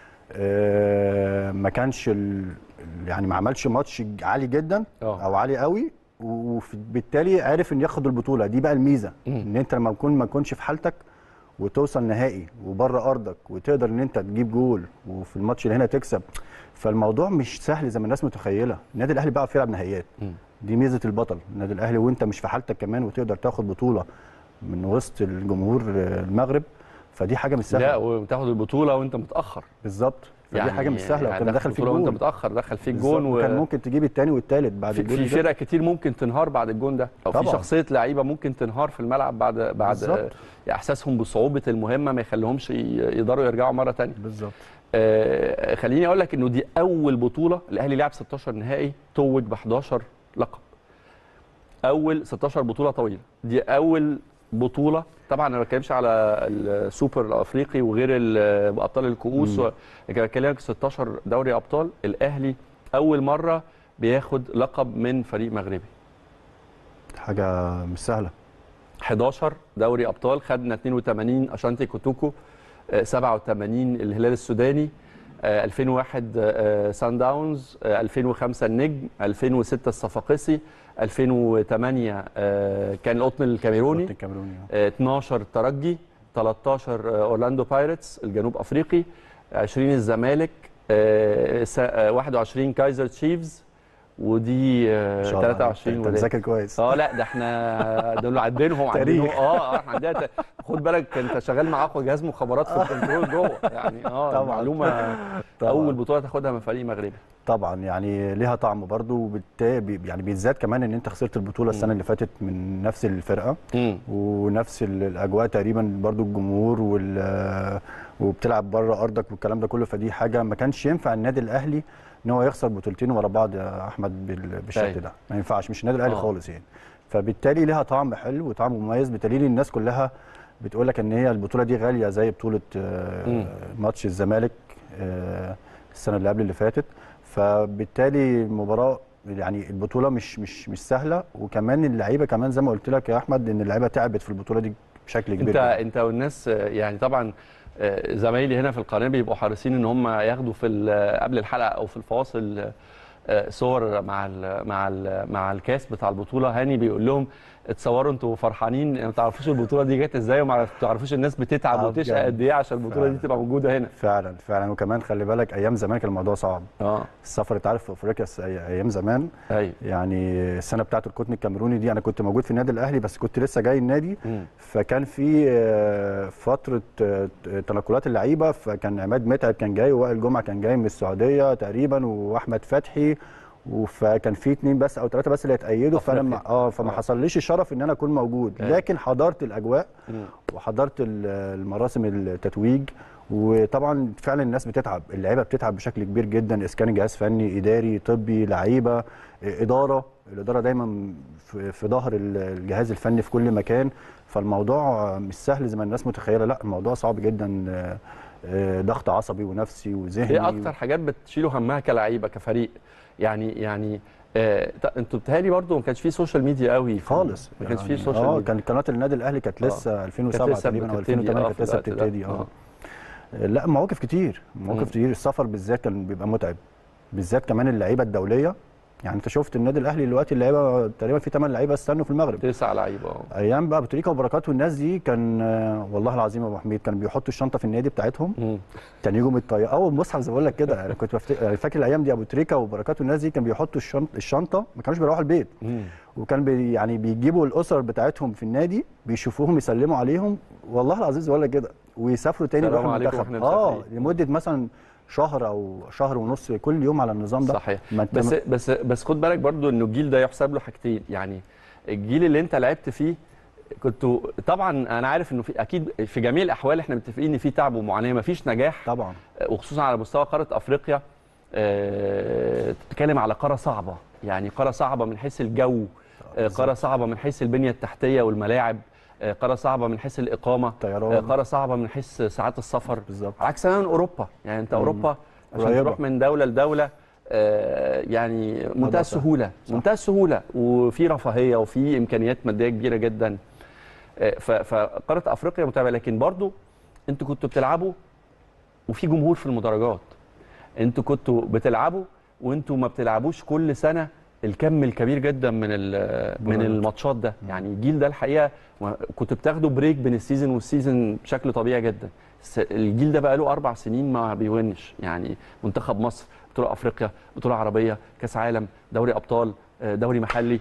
آه ما كانش ال... يعني ما عملش ماتش عالي جدا آه. او عالي قوي وبالتالي عرف ان ياخد البطوله دي بقى الميزه مم. ان انت لما تكون ما تكونش في حالتك وتوصل نهائي وبره ارضك وتقدر ان انت تجيب جول وفي الماتش اللي هنا تكسب فالموضوع مش سهل زي ما الناس متخيله النادي الاهلي بقى يلعب نهائيات مم. دي ميزه البطل النادي الاهلي وانت مش في حالتك كمان وتقدر تاخد بطوله من وسط الجمهور المغرب فدي حاجه مش لا سهله وتاخد البطوله وانت متاخر بالظبط فدي حاجه مش سهله يعني وكان داخل فيك البطولة وانت جول متاخر دخل فيك بالظبط، جون و... وكان ممكن تجيب الثاني والثالث بعد في, الجول في ده. فرق كتير ممكن تنهار بعد الجون ده او في طبعاً. شخصيه لعيبه ممكن تنهار في الملعب بعد بعد بالظبط. آه، احساسهم بصعوبه المهمه ما يخليهمش ي- يقدروا يرجعوا مره ثانيه بالظبط آه خليني اقول لك انه دي اول بطوله الاهلي لعب 16 نهائي توج ب 11 لقب اول 16 بطوله طويله دي اول بطوله طبعا انا ما بتكلمش على السوبر الافريقي وغير ال- ابطال الكؤوس مم. و- لكن بكلمك 16 دوري ابطال الاهلي اول مره بياخد لقب من فريق مغربي حاجه مش سهله 11 دوري ابطال خدنا 82 اشانتي كوتوكو آه، 87 الهلال السوداني آه، 2001 آه، سان داونز آه، 2005 النجم 2006 الصفاقسي 2008 آه، كان القطن الكاميروني الكاميروني آه، 12 الترجي 13 آه، اورلاندو بايرتس الجنوب افريقي 20 الزمالك آه، س- آه، 21 كايزر تشيفز ودي آه، ان شاء الله 23 انت وداد. مذاكر كويس اه لا ده احنا دول عندهم عندهم تاريخ. اه احنا عندنا ت- خد بالك انت شغال مع اقوى جهاز مخابرات في الكنترول جوه يعني اه طبعاً. معلومه طبعاً. اول بطوله تاخدها من فريق مغربي طبعا يعني ليها طعم برضو وبالتالي يعني بالذات كمان ان انت خسرت البطوله السنه اللي فاتت من نفس الفرقه ونفس ال- الاجواء تقريبا برضو الجمهور وال وبتلعب بره ارضك والكلام ده كله فدي حاجه ما كانش ينفع النادي الاهلي ان هو يخسر بطولتين ورا بعض يا احمد بال- بالشكل أيوة. ده ما ينفعش مش النادي الاهلي آه. خالص يعني فبالتالي ليها طعم حلو وطعم مميز بدليل الناس كلها بتقول لك ان هي البطوله دي غاليه زي بطوله آه، مم. ماتش الزمالك آه، السنه اللي قبل اللي فاتت فبالتالي المباراه يعني البطوله مش مش مش سهله وكمان اللعيبه كمان زي ما قلت لك يا احمد ان اللعيبه تعبت في البطوله دي بشكل كبير انت جداً. انت والناس آه، يعني طبعا آه، زمايلي هنا في القناه بيبقوا حريصين ان هم ياخدوا في ال- قبل الحلقه او في الفواصل آه، صور مع ال مع ال مع الكاس بتاع البطوله هاني بيقول لهم اتصوروا انتوا فرحانين ما تعرفوش البطوله دي جت ازاي وما تعرفوش الناس بتتعب آه، وتشقى بجد. قد ايه عشان البطوله دي فعلا. تبقى موجوده هنا فعلا فعلا وكمان خلي بالك ايام زمان كان الموضوع صعب اه السفر انت عارف في افريقيا س- ايام زمان ايوه يعني السنه بتاعه القطن الكاميروني دي انا كنت موجود في النادي الاهلي بس كنت لسه جاي النادي مم. فكان في آه، فتره آه، تنقلات اللعيبه فكان عماد متعب كان جاي ووائل جمعه كان جاي من السعوديه تقريبا واحمد فتحي فكان في اتنين بس او ثلاثه بس اللي اتأيدوا فانا أفريقيا. ما- اه فما آه. حصليش الشرف ان انا اكون موجود أيوة. لكن حضرت الاجواء مم. وحضرت ال- المراسم التتويج وطبعا فعلا الناس بتتعب اللعيبه بتتعب بشكل كبير جدا اذا كان جهاز فني اداري طبي لعيبه اداره الاداره دايما في في ظهر ال- الجهاز الفني في كل مكان فالموضوع مش سهل زي ما الناس متخيله لا الموضوع صعب جدا آه، آه، ضغط عصبي ونفسي وذهني ايه اكتر حاجات بتشيلوا همها كلعيبه كفريق يعني يعني آه ط- انتوا بتهيألي برضو ما كانش فيه سوشيال ميديا قوي في- خالص ما كانش فيه يعني سوشيال اه ميديا كان قناه النادي الاهلي كانت آه. لسه 2007 كانت لسه تقريبا او بتبتدي، 2008 آه، كانت في لسه الوقت ده. بتبتدي اه آه. لا مواقف كتير مواقف مم. كتير السفر بالذات كان بيبقى متعب بالذات كمان اللعيبه الدوليه يعني انت شفت النادي الاهلي دلوقتي اللعيبه تقريبا في 8 لعيبه استنوا في المغرب تسع لعيبه اه ايام بقى بتريكا وبركات والناس دي كان آه، والله العظيم يا ابو حميد كانوا بيحطوا الشنطه في النادي بتاعتهم مم. كان يجوا من الطياره اول مصحف زي ما بقول لك كده انا كنت بفتكر يعني فاكر الايام دي ابو تريكا وبركات والناس دي كانوا بيحطوا الشنطه الشنطه ما كانوش بيروحوا البيت مم. وكان بي يعني بيجيبوا الاسر بتاعتهم في النادي بيشوفوهم يسلموا عليهم والله العظيم زي ما بقول لك كده ويسافروا تاني سلام يروحوا عليكم المنتخب واحنا اه مسافرين. لمده مثلا شهر او شهر ونص كل يوم على النظام ده صحيح ما انت بس بس بس خد بالك برضو انه الجيل ده يحسب له حاجتين يعني الجيل اللي انت لعبت فيه كنتوا طبعا انا عارف انه في اكيد في جميع الاحوال احنا متفقين ان في تعب ومعاناه مفيش نجاح طبعا وخصوصا على مستوى قاره افريقيا آه، تتكلم على قاره صعبه يعني قاره صعبه من حيث الجو آه، قاره صعبه من حيث البنيه التحتيه والملاعب آه، قاره صعبه من حيث الاقامه آه، طيران قاره صعبه من حيث ساعات السفر بالظبط على عكس تماما اوروبا يعني انت مم. اوروبا عشان قريبة. تروح من دوله لدوله آه، يعني منتهى سهل. السهوله صح. منتهى السهوله وفي رفاهيه وفي امكانيات ماديه كبيره جدا آه، ف- فقاره افريقيا متابعه لكن برضو انتوا كنتوا بتلعبوا وفي جمهور في المدرجات انتوا كنتوا بتلعبوا وانتوا ما بتلعبوش كل سنه الكم الكبير جدا من ال- من مدرجات. الماتشات ده يعني الجيل ده الحقيقه كنتوا بتاخدوا بريك بين السيزون والسيزون بشكل طبيعي جدا الس- الجيل ده بقى له اربع سنين ما بيونش يعني منتخب مصر بطوله افريقيا بطوله عربيه كاس عالم دوري ابطال آه، دوري محلي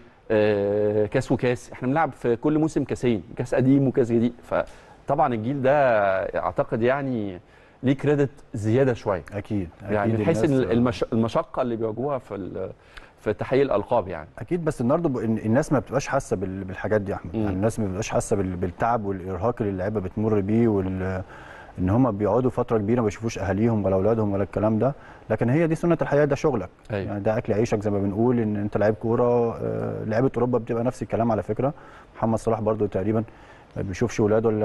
آه، كاس وكاس احنا بنلعب في كل موسم كاسين كاس قديم وكاس جديد فطبعا الجيل ده اعتقد يعني ليه كريدت زياده شويه اكيد يعني أكيد من حيث الناس- المش... المشقه اللي بيواجهوها في ال... في تحقيق الالقاب يعني اكيد بس النهارده ب- إن- الناس ما بتبقاش حاسه بال- بالحاجات دي يا احمد مم. يعني الناس ما بتبقاش حاسه بال- بالتعب والارهاق اللي اللعيبه بتمر بيه وال ان هم بيقعدوا فتره كبيره ما بيشوفوش اهاليهم ولا اولادهم ولا الكلام ده لكن هي دي سنه الحياه ده شغلك أيوة. يعني ده اكل عيشك زي ما بنقول ان انت لعيب كوره آه، لعيبه اوروبا بتبقى نفس الكلام على فكره محمد صلاح برضو تقريبا ما بيشوفش ولاده الا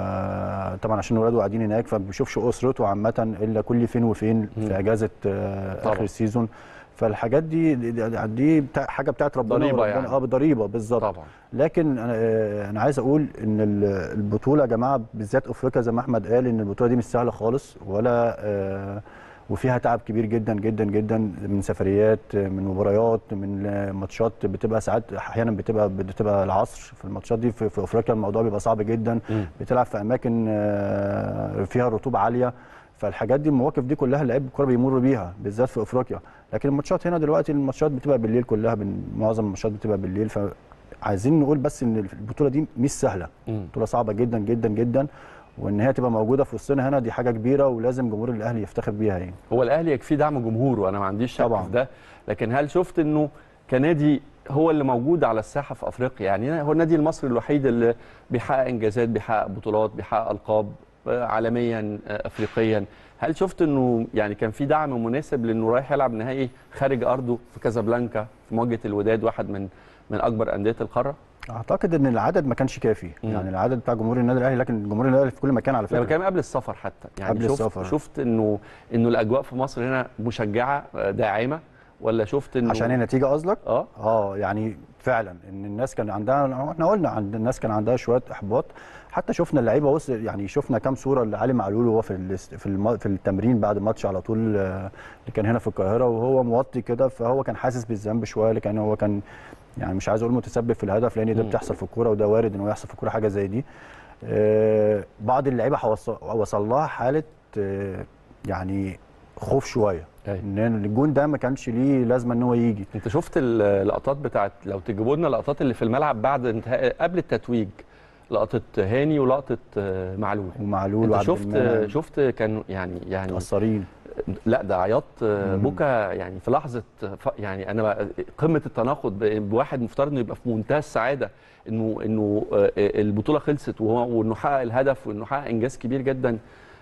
لما طبعا عشان ولاده قاعدين هناك فما بيشوفش اسرته عامه الا كل فين وفين مم. في اجازه آه، طبعا. اخر السيزون فالحاجات دي دي, دي, دي بتاع حاجه بتاعت ربنا ضريبة وربنا- يعني. اه ضريبه بالظبط طبعا لكن انا آه، انا عايز اقول ان ال- البطوله يا جماعه بالذات افريقيا زي ما احمد قال ان البطوله دي مش سهله خالص ولا آه، وفيها تعب كبير جدا جدا جدا من سفريات آه، من مباريات من آه، ماتشات بتبقى ساعات احيانا بتبقى بتبقى العصر في الماتشات دي في, في افريقيا الموضوع بيبقى صعب جدا مم. بتلعب في اماكن آه، فيها رطوبه عاليه فالحاجات دي المواقف دي كلها لعيب الكوره بيمر بيها بالذات في افريقيا لكن الماتشات هنا دلوقتي الماتشات بتبقى بالليل كلها بن- معظم الماتشات بتبقى بالليل فعايزين نقول بس ان البطوله دي مش سهله مم. بطوله صعبه جدا جدا جدا وان هي تبقى موجوده في وسطنا هنا دي حاجه كبيره ولازم جمهور الاهلي يفتخر بيها يعني هو الاهلي يكفيه دعم جمهوره وانا ما عنديش شك طبعاً. في ده لكن هل شفت انه كنادي هو اللي موجود على الساحه في افريقيا يعني هو النادي المصري الوحيد اللي بيحقق انجازات بيحقق بطولات بيحقق القاب آه، عالميا آه، افريقيا هل شفت انه يعني كان في دعم مناسب لانه رايح يلعب نهائي خارج ارضه في كازابلانكا في مواجهه الوداد واحد من من اكبر انديه القاره اعتقد ان العدد ما كانش كافي مم. يعني العدد بتاع جمهور النادي الاهلي لكن جمهور النادي الاهلي في كل مكان على لما فكره كان قبل السفر حتى يعني قبل شفت السفر. شفت انه انه الاجواء في مصر هنا مشجعه آه، داعمه ولا شفت انه عشان النتيجه قصدك اه اه يعني فعلا ان الناس كان عندها احنا قلنا عند الناس كان عندها شويه احباط حتى شفنا اللعيبه وصل يعني شفنا كام صوره لعلي معلول وهو في الاست- في الم- في التمرين بعد الماتش على طول آه، اللي كان هنا في القاهره وهو موطي كده فهو كان حاسس بالذنب شويه لكن هو كان يعني مش عايز اقول متسبب في الهدف لان ده مم. بتحصل في الكوره وده وارد انه يحصل في الكوره حاجه زي دي آه، بعض اللعيبه حوص- وصل لها حاله آه، يعني خوف شويه أيوة. ان الجون ده ما كانش ليه لازمه ان هو يجي انت شفت اللقطات بتاعت لو تجيبوا لنا اللقطات اللي في الملعب بعد انتهاء قبل التتويج لقطه هاني ولقطه آه، معلول ومعلول انت وعبد شفت المنعم شفت كان يعني يعني متأثرين لا ده عياط آه، مم. بكى يعني في لحظه ف- يعني انا بقى- قمه التناقض ب- بواحد مفترض انه يبقى في منتهى السعاده انه انه آه، البطوله خلصت وهو وانه حقق الهدف وانه حقق انجاز كبير جدا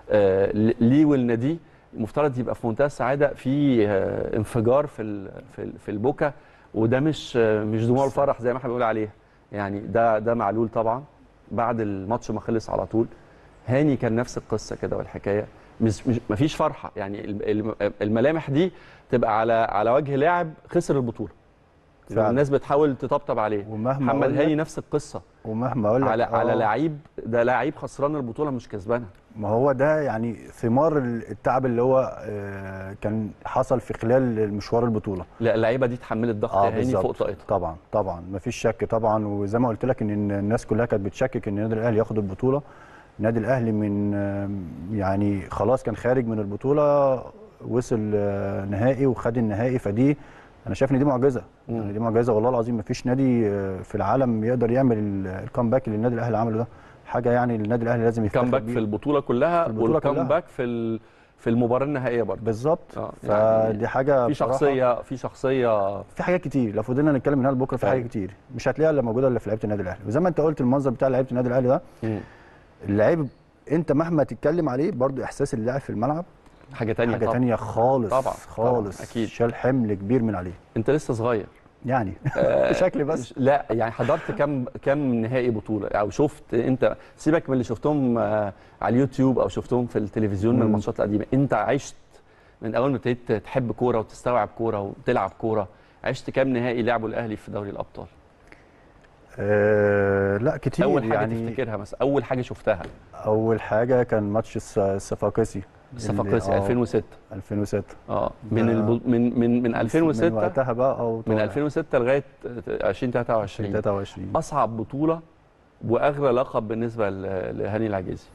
آه، ل- ليه ولناديه المفترض يبقى في منتهى السعاده في آه، انفجار في ال- في ال- في البكا وده مش آه، مش دموع الفرح زي ما احنا بنقول عليها يعني ده ده معلول طبعا بعد الماتش ما خلص على طول هاني كان نفس القصه كده والحكايه مش مش مفيش فرحه يعني الم- الم- الملامح دي تبقى على على وجه لاعب خسر البطوله فعلا. الناس بتحاول تطبطب عليه ومهما محمد أقول لك- هاني نفس القصه ومهما اقول لك على على آه، لعيب ده لعيب خسران البطوله مش كسبانها ما هو ده يعني ثمار التعب اللي هو آه، كان حصل في خلال المشوار البطوله لا اللعيبه دي اتحملت ضغط هاني بالظبط. فوق طاقتها طبعا طبعا مفيش شك طبعا وزي ما قلت لك ان الناس كلها كانت بتشكك ان النادي الاهلي ياخد البطوله النادي الاهلي من آه، يعني خلاص كان خارج من البطوله وصل آه، نهائي وخد النهائي فدي انا شايف ان دي معجزه مم. يعني دي معجزه والله العظيم مفيش نادي آه، في العالم يقدر يعمل ال- الكامباك اللي النادي الاهلي عمله ده حاجه يعني النادي الاهلي لازم يفتخر كامباك بيه. في البطوله كلها في البطولة كلها. والكامباك في ال- في المباراه النهائيه برضه بالظبط آه، يعني فدي حاجه في بصراحة شخصيه في شخصيه في حاجات كتير لو فضلنا نتكلم من هنا لبكره في أيوة. حاجات كتير مش هتلاقيها الا موجوده الا في لعيبه النادي الاهلي وزي ما انت قلت المنظر بتاع لعيبه النادي الاهلي ده مم. اللعيب انت مهما تتكلم عليه برضو احساس اللاعب في الملعب حاجه تانية حاجه طبعا. تانية خالص طبعاً، طبعاً، خالص أكيد. شال حمل كبير من عليه انت لسه صغير يعني آه، بشكل بس مش- لا يعني حضرت كم كم نهائي بطوله او شفت انت سيبك من اللي شفتهم آه، على اليوتيوب او شفتهم في التلفزيون من مم. الماتشات القديمه انت عشت من اول ما ابتديت تحب كوره وتستوعب كوره وتلعب كوره عشت كام نهائي لعبوا الاهلي في دوري الابطال آه لا كتير اول حاجه يعني تفتكرها مثلا اول حاجه شفتها اول حاجه كان ماتش الص- الصفاقسي اللي- الصفاقسي آه، 2006 2006 اه من ده- الب... من من من 2006 من وقتها بقى او من 2006 لغايه 2023 2023 اصعب بطوله واغلى لقب بالنسبه ل- لهاني العجيزي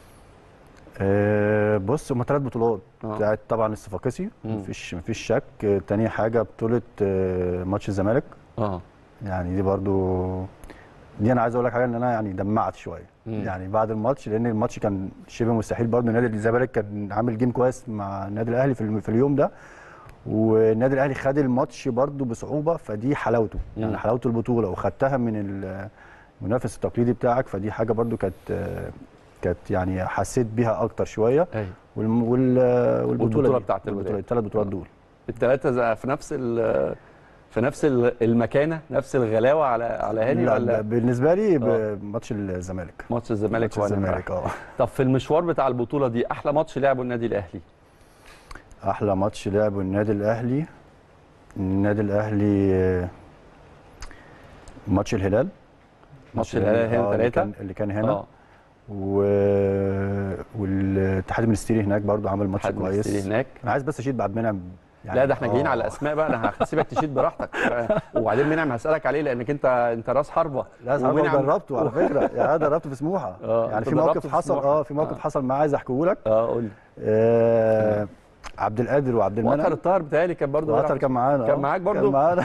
آه بص هم ثلاث بطولات آه. بتاعت طبعا الصفاقسي مم. مفيش مفيش شك آه، تاني حاجه بطوله آه ماتش الزمالك اه يعني دي برضو دي انا عايز اقول لك حاجه ان انا يعني دمعت شويه مم. يعني بعد الماتش لان الماتش كان شبه مستحيل برضو نادي الزمالك كان عامل جيم كويس مع النادي الاهلي في الم- في اليوم ده والنادي الاهلي خد الماتش برضو بصعوبه فدي حلاوته مم. يعني حلاوه البطوله وخدتها من ال- المنافس التقليدي بتاعك فدي حاجه برضو كانت آه، كانت يعني حسيت بيها اكتر شويه ايوه والم- وال والبطوله والبطولة دي. بتاعت والبطولة- الوداد. الثلاث بطولات دول الثلاثه في نفس ال... في نفس ال- المكانه نفس الغلاوه على على هاني لا، ولا ب- بالنسبه لي آه. ب- ماتش الزمالك ماتش الزمالك ماتش هو اللي الزمالك مريح؟ اه طب في المشوار بتاع البطوله دي احلى ماتش لعبه النادي الاهلي احلى ماتش لعبه النادي الاهلي النادي الاهلي آه، ماتش الهلال ماتش الهلال هنا آه، اللي تلاتة؟ كان اللي كان هنا اه و... والاتحاد المنستيري هناك برضو عمل ماتش حد كويس مستري هناك انا عايز بس اشيد بعد منعم يعني لا ده احنا جايين آه. على الاسماء بقى انا هسيبك تشيد براحتك وبعدين منعم هسالك عليه لانك انت انت راس حربه لا صعب ومنعم- دربته على فكره يعني انا دربته في سموحه آه، يعني أنت في دربته موقف في حصل سموحة. اه في موقف آه. حصل معاه عايز احكيه لك اه قول لي آه عبد القادر وعبد وتر المنعم الطاهر بتهيألي كان برضه وقطر كان معانا كان آه، معاك برضو؟ كان معانا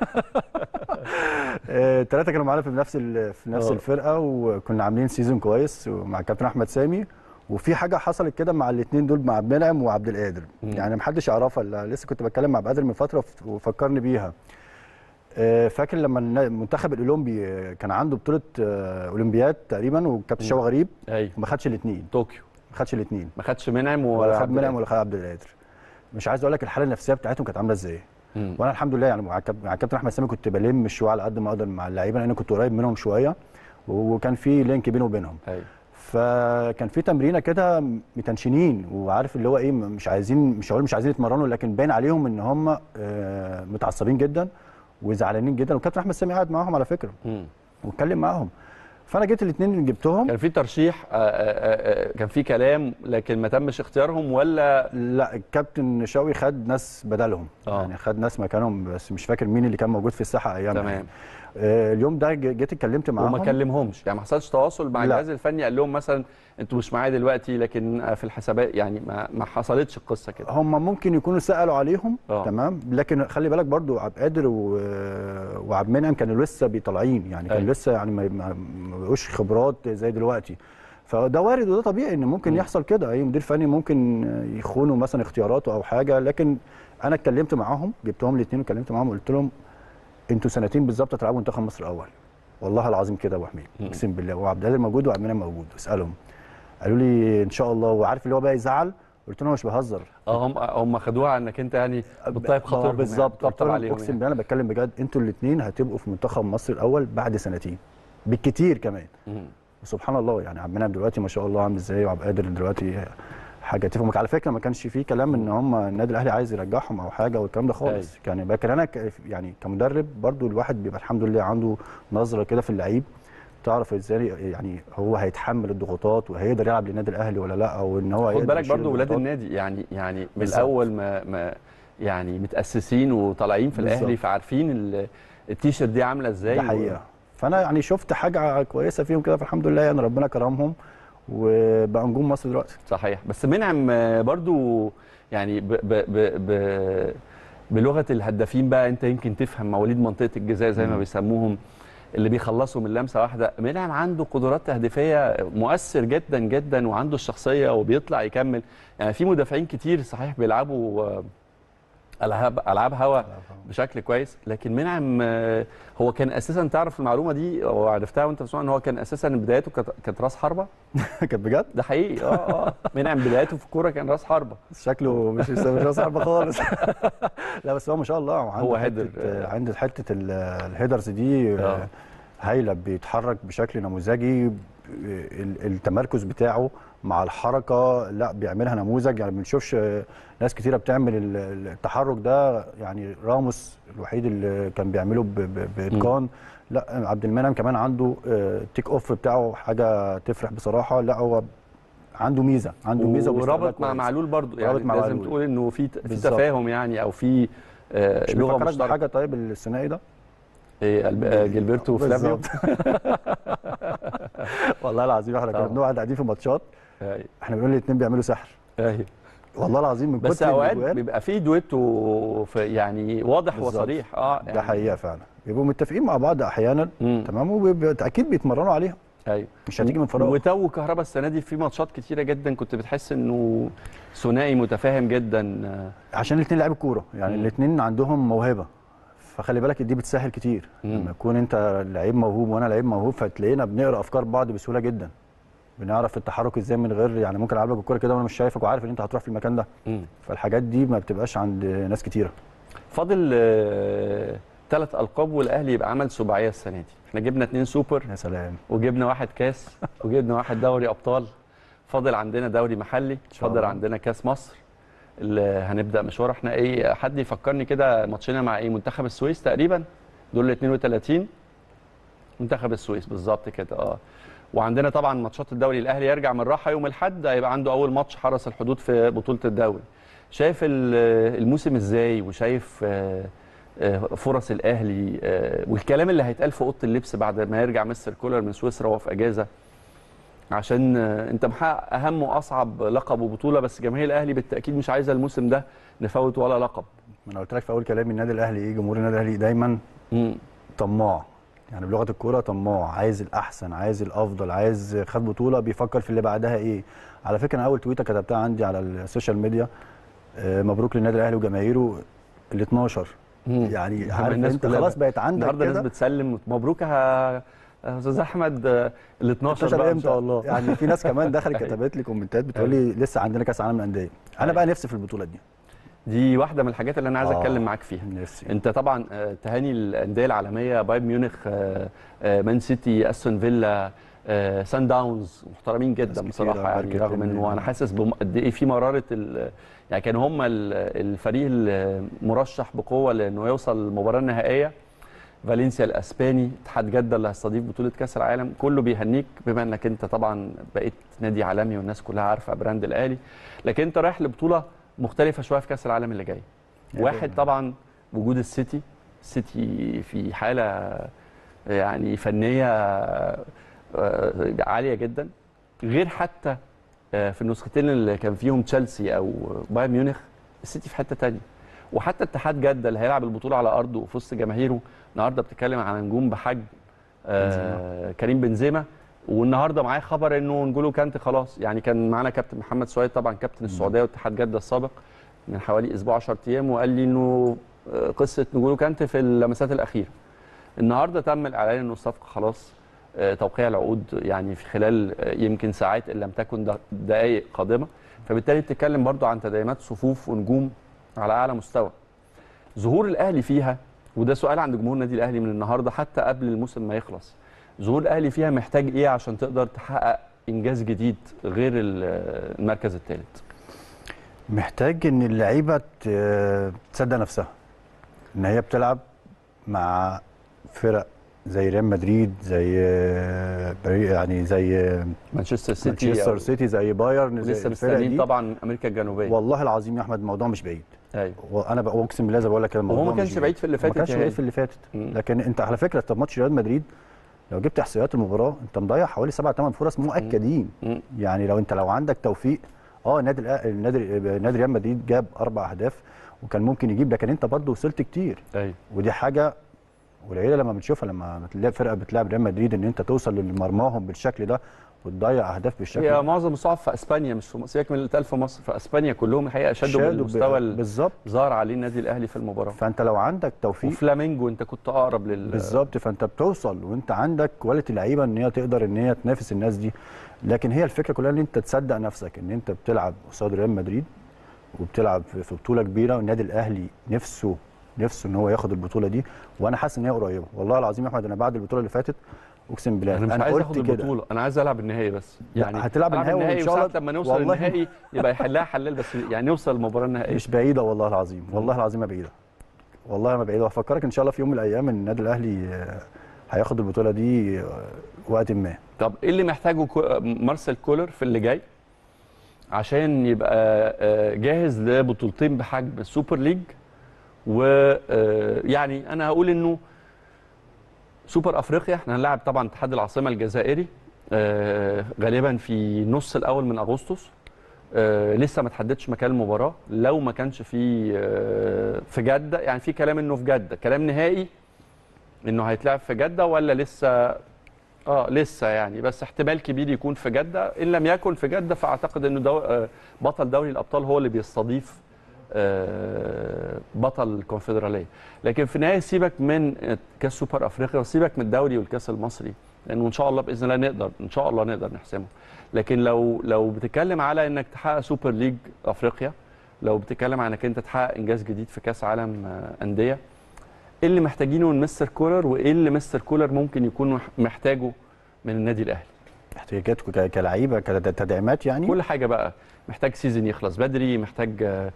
الثلاثه كانوا معانا في نفس ال- في نفس آه. الفرقه وكنا عاملين سيزون كويس ومع كابتن احمد سامي وفي حاجه حصلت كده مع الاثنين دول مع عبد المنعم وعبد القادر مم. يعني محدش يعرفها لا لسه كنت بتكلم مع عبد القادر من فتره وف- وفكرني بيها آه، فاكر لما النا- المنتخب الاولمبي آه، كان عنده بطوله آه، اولمبياد تقريبا وكابتن مم. شوقي غريب ايوه وما خدش الاثنين طوكيو ما خدش الاثنين ما خدش منعم ولا ولا خد عبد منعم القادر. ولا خد عبد القادر مش عايز اقول لك الحاله النفسيه بتاعتهم كانت عامله ازاي مم. وانا الحمد لله يعني مع الكاب- مع الكابتن احمد سامي كنت بلم شويه على قد ما اقدر مع اللعيبه لان كنت قريب منهم شويه وكان في لينك بيني وبينهم ايوه فكان في تمرينه كده متنشنين وعارف اللي هو ايه مش عايزين مش هقول مش عايزين يتمرنوا لكن باين عليهم ان هم آه، متعصبين جدا وزعلانين جدا والكابتن احمد سامي قاعد معاهم على فكره مم. واتكلم معاهم فانا جيت الاثنين جبتهم كان في ترشيح آه، آه، آه، كان في كلام لكن ما تمش اختيارهم ولا لا الكابتن شوقي خد ناس بدلهم آه. يعني خد ناس مكانهم بس مش فاكر مين اللي كان موجود في الساحه ايامها تمام آه، اليوم ده ج- جيت اتكلمت معاهم وما كلمهمش يعني ما حصلش تواصل مع لا. الجهاز الفني قال لهم مثلا انتوا مش معايا دلوقتي لكن آه، في الحسابات يعني ما ما حصلتش القصه كده هم ممكن يكونوا سالوا عليهم آه. تمام لكن خلي بالك برضو عبد القادر و... وعبد المنعم كانوا لسه بيطلعين يعني كان أيوة. لسه يعني ما ما- ما بقوش خبرات زي دلوقتي فده وارد وده طبيعي ان ممكن مم. يحصل كده اي مدير فني ممكن يخونوا مثلا اختياراته او حاجه لكن انا اتكلمت معاهم جبتهم الاثنين واتكلمت معاهم وقلت لهم انتوا سنتين بالظبط تلعبوا منتخب مصر الاول والله العظيم كده يا ابو حميد مم. اقسم بالله وعبد القادر موجود وعبد المنعم موجود اسالهم قالوا لي ان شاء الله وعارف اللي هو بقى يزعل قلت لهم مش بهزر اه هم هم خدوها انك انت يعني بتطيب خاطرهم بالظبط يعني قلت لهم عليهم اقسم يعني. بالله انا بتكلم بجد انتوا الاثنين هتبقوا في منتخب مصر الاول بعد سنتين بالكتير كمان مم. وسبحان الله يعني عبد المنعم دلوقتي ما شاء الله عامل ازاي وعبد القادر دلوقتي حاجه تفهمك على فكره ما كانش فيه كلام ان هم النادي الاهلي عايز يرجعهم او حاجه والكلام ده خالص كان لكن انا ك- يعني كمدرب برضو الواحد بيبقى الحمد لله عنده نظره كده في اللعيب تعرف ازاي يعني هو هيتحمل الضغوطات وهيقدر يلعب للنادي الاهلي ولا لا او ان هو خد هيقدر بالك يشيل برضو ولاد الضغوطات. النادي يعني يعني من بالظبط. الاول ما ما يعني متاسسين وطالعين في الاهلي بالظبط. فعارفين ال- التيشيرت دي عامله ازاي ده و- حقيقه فانا يعني شفت حاجه كويسه فيهم كده فالحمد لله يعني ربنا كرمهم وبقى نجوم مصر دلوقتي صحيح بس منعم آه، برضو يعني ب ب ب ب بلغه الهدافين بقى انت يمكن تفهم مواليد منطقه الجزاء زي ما مم. بيسموهم اللي بيخلصوا من لمسه واحده منعم عنده قدرات تهديفيه مؤثر جدا جدا وعنده الشخصيه وبيطلع يكمل يعني في مدافعين كتير صحيح بيلعبوا آه، العاب العاب هوا بشكل كويس لكن منعم آه، هو كان اساسا تعرف المعلومه دي وعرفتها وانت بتسمع ان هو كان اساسا بدايته كانت- كانت راس حربه كانت بجد ده حقيقي اه اه منعم بدايته في الكوره كان راس حربه شكله مش مش راس حربة خالص لا بس هو ما شاء الله عنده هو حتة- هيدر، آه. عنده حته ال- الهيدرز دي آه، آه. هايله بيتحرك بشكل نموذجي ب- ال- التمركز بتاعه مع الحركه لا بيعملها نموذج يعني ما بنشوفش آه، ناس كتيره بتعمل ال- ال- التحرك ده يعني راموس الوحيد اللي كان بيعمله ب- ب- باتقان لا عبد المنعم كمان عنده آه، تيك اوف بتاعه حاجه تفرح بصراحه لا هو عنده ميزه عنده ميزه وبيستغلها ورابط مع كويس. معلول برضو يعني رابط مع لازم معلول. تقول انه في في بالظبط. تفاهم يعني او في آه، مش لغه بيفكرك مشتركه بحاجه طيب الثنائي ده إيه، الب- آه، جilberto وفلافيو بالظبط. والله العظيم احنا كنا طبعا. بنقعد قاعدين في ماتشات أيوة، احنا بنقول الاثنين بيعملوا سحر أيوة. والله العظيم من بس كتر اوقات الأجوال. بيبقى في دويتو في يعني واضح بالظبط. وصريح اه ده حقيقه فعلا بيبقوا متفقين مع بعض احيانا مم. تمام واكيد بيتمرنوا عليها ايوه مش هتيجي من فراغ وتو كهربا السنه دي في ماتشات كتيره جدا كنت بتحس انه ثنائي متفاهم جدا آه، عشان الاثنين لعيبه كوره يعني مم. الاثنين عندهم موهبه فخلي بالك دي بتسهل كتير مم. لما يكون انت لعيب موهوب وانا لعيب موهوب فتلاقينا بنقرا افكار بعض بسهوله جدا بنعرف التحرك ازاي من غير يعني ممكن العب لك الكوره كده وانا مش شايفك وعارف ان انت هتروح في المكان ده مم. فالحاجات دي ما بتبقاش عند ناس كتيره فاضل ثلاث القاب والاهلي يبقى عمل سباعيه السنه دي احنا جبنا اتنين سوبر يا سلام وجبنا واحد كاس وجبنا واحد دوري ابطال فاضل عندنا دوري محلي شاء فاضل الله. عندنا كاس مصر اللي هنبدا مشوار احنا ايه حد يفكرني كده ماتشنا مع ايه منتخب السويس تقريبا دول ال 32 منتخب السويس بالظبط كده اه وعندنا طبعا ماتشات الدوري الاهلي يرجع من راحه يوم الاحد هيبقى عنده اول ماتش حرس الحدود في بطوله الدوري شايف ال- الموسم ازاي وشايف آه، آه، فرص الاهلي آه، والكلام اللي هيتقال في اوضه اللبس بعد ما يرجع مستر كولر من سويسرا وهو في اجازه عشان آه، انت محقق اهم واصعب لقب وبطوله بس جماهير الاهلي بالتاكيد مش عايزه الموسم ده نفوت ولا لقب ما انا قلت لك في اول كلامي النادي الاهلي ايه جمهور النادي الاهلي دايما مم. طماع يعني بلغه الكوره طماع عايز الاحسن عايز الافضل عايز خد بطوله بيفكر في اللي بعدها ايه على فكره انا اول تويته كتبتها عندي على السوشيال ميديا آه، مبروك للنادي الاهلي وجماهيره ال 12 مم. يعني لما عارف الناس انت كلها خلاص بقت عندك النهارده الناس كده بتسلم مبروك يا يا استاذ احمد آه، ال 12 12 بقى ان امتى شاء الله يعني في ناس كمان دخلت كتبت لي كومنتات بتقول لي لسه عندنا كاس عالم للانديه انا بقى نفسي في البطوله دي دي واحده من الحاجات اللي انا عايز آه. اتكلم معاك فيها نفسي انت طبعا آه، تهاني الانديه العالميه بايرن ميونخ آه، آه، مان سيتي استون فيلا آه، سان داونز محترمين جدا كتيرة بصراحه يعني ماركت رغم انه ال- انا حاسس بم- قد ايه في مراره ال- يعني كانوا هم ال- الفريق المرشح بقوه لانه يوصل للمباراه النهائيه فالنسيا الاسباني اتحاد جده اللي هيستضيف بطوله كاس العالم كله بيهنيك بما انك انت طبعا بقيت نادي عالمي والناس كلها عارفه براند الاهلي لكن انت رايح لبطوله مختلفه شويه في كاس العالم اللي جاي يعني واحد طبعا وجود السيتي السيتي في حاله يعني فنيه آه، عاليه جدا غير حتى آه، في النسختين اللي كان فيهم تشيلسي او بايرن ميونخ السيتي في حته تانية وحتى اتحاد جده اللي هيلعب البطوله على ارضه وفي وسط جماهيره النهارده بتتكلم على نجوم بحجم آه كريم بنزيما والنهارده معاه خبر انه نجولو كانت خلاص يعني كان معانا كابتن محمد سويد طبعا كابتن السعوديه واتحاد جده السابق من حوالي اسبوع 10 ايام وقال لي انه آه، قصه نجولو كانت في اللمسات الاخيره النهارده تم الاعلان انه الصفقه خلاص آه، توقيع العقود يعني في خلال آه، يمكن ساعات ان لم تكن د- دقائق قادمه فبالتالي بتتكلم برضو عن تدعيمات صفوف ونجوم على اعلى مستوى ظهور الاهلي فيها وده سؤال عند جمهور النادي الاهلي من النهارده حتى قبل الموسم ما يخلص ظهور الاهلي فيها محتاج ايه عشان تقدر تحقق انجاز جديد غير ال- المركز الثالث محتاج ان اللعيبه ت- تصدق نفسها ان هي بتلعب مع فرق زي ريال مدريد زي بري- يعني زي مانشستر سيتي مانشستر أو- سيتي زي بايرن زي لسه الفرق مستنيين دي طبعا امريكا الجنوبيه والله العظيم يا احمد الموضوع مش بعيد ايوه وانا بقى اقسم بالله زي ما بقول لك كده الموضوع ما مش كانش بعيد في اللي فاتت ما كانش يا بعيد هاني. في اللي فاتت مم. لكن انت على فكره طب ماتش ريال مدريد لو جبت احصائيات المباراه انت مضيع حوالي سبع ثمان فرص مؤكدين مم. يعني لو انت لو عندك توفيق اه نادي الأ- النادي نادي ريال مدريد جاب اربع اهداف وكان ممكن يجيب لكن انت برضه وصلت كتير ايوه ودي حاجه قليله لما بنشوفها لما بتلاقي فرقه بتلعب ريال مدريد ان انت توصل لمرماهم بالشكل ده وتضيع اهداف بالشكل هي ده معظم الصعب في اسبانيا مش في مصر سيبك من اللي اتقال في مصر في اسبانيا كلهم الحقيقه شدوا شادوا ب- بالمستوى اللي بالظبط ظهر عليه النادي الاهلي في المباراه فانت لو عندك توفيق وفلامينجو انت كنت اقرب لل بالظبط فانت بتوصل وانت عندك كواليتي لعيبه ان هي تقدر ان هي تنافس الناس دي لكن هي الفكره كلها ان انت تصدق نفسك ان انت بتلعب قصاد ريال مدريد وبتلعب في في بطوله كبيره والنادي الاهلي نفسه نفسه ان هو ياخد البطوله دي وانا حاسس ان هي قريبه والله العظيم يا احمد انا بعد البطوله اللي فاتت اقسم بالله انا مش عايز اخد البطوله انا عايز العب النهائي بس لا، يعني هتلعب ألعب النهائي وإن شاء الله- وساعات لما نوصل والله- النهائي يبقى يحلها حلال بس يعني نوصل المباراه النهائيه مش بعيده والله العظيم والله العظيم ما بعيده والله ما بعيده وافكرك ان شاء الله في يوم من الايام ان النادي الاهلي آه، هياخد البطوله دي آه، وقت ما طب ايه اللي محتاجه كو- مارسيل كولر في اللي جاي عشان يبقى آه، جاهز لبطولتين بحجم السوبر ليج ويعني انا هقول انه سوبر افريقيا احنا هنلاعب طبعا اتحاد العاصمه الجزائري آه، غالبا في نص الاول من اغسطس آه، لسه ما تحددش مكان المباراه لو ما كانش في آه، في جده يعني في كلام انه في جده كلام نهائي انه هيتلعب في جده ولا لسه اه لسه يعني بس احتمال كبير يكون في جده ان لم يكن في جده فاعتقد انه دو... آه، بطل دوري الابطال هو اللي بيستضيف آه، بطل الكونفدراليه لكن في النهايه سيبك من كاس سوبر افريقيا وسيبك من الدوري والكاس المصري لانه ان شاء الله باذن الله نقدر ان شاء الله نقدر نحسمه لكن لو لو بتتكلم على انك تحقق سوبر ليج افريقيا لو بتتكلم عن انك انت تحقق انجاز جديد في كاس عالم آه، انديه ايه اللي محتاجينه من مستر كولر وايه اللي مستر كولر ممكن يكون مح- محتاجه من النادي الاهلي احتياجاتكم ك- كلعيبه كتدعيمات يعني كل حاجه بقى محتاج سيزون يخلص بدري محتاج آه،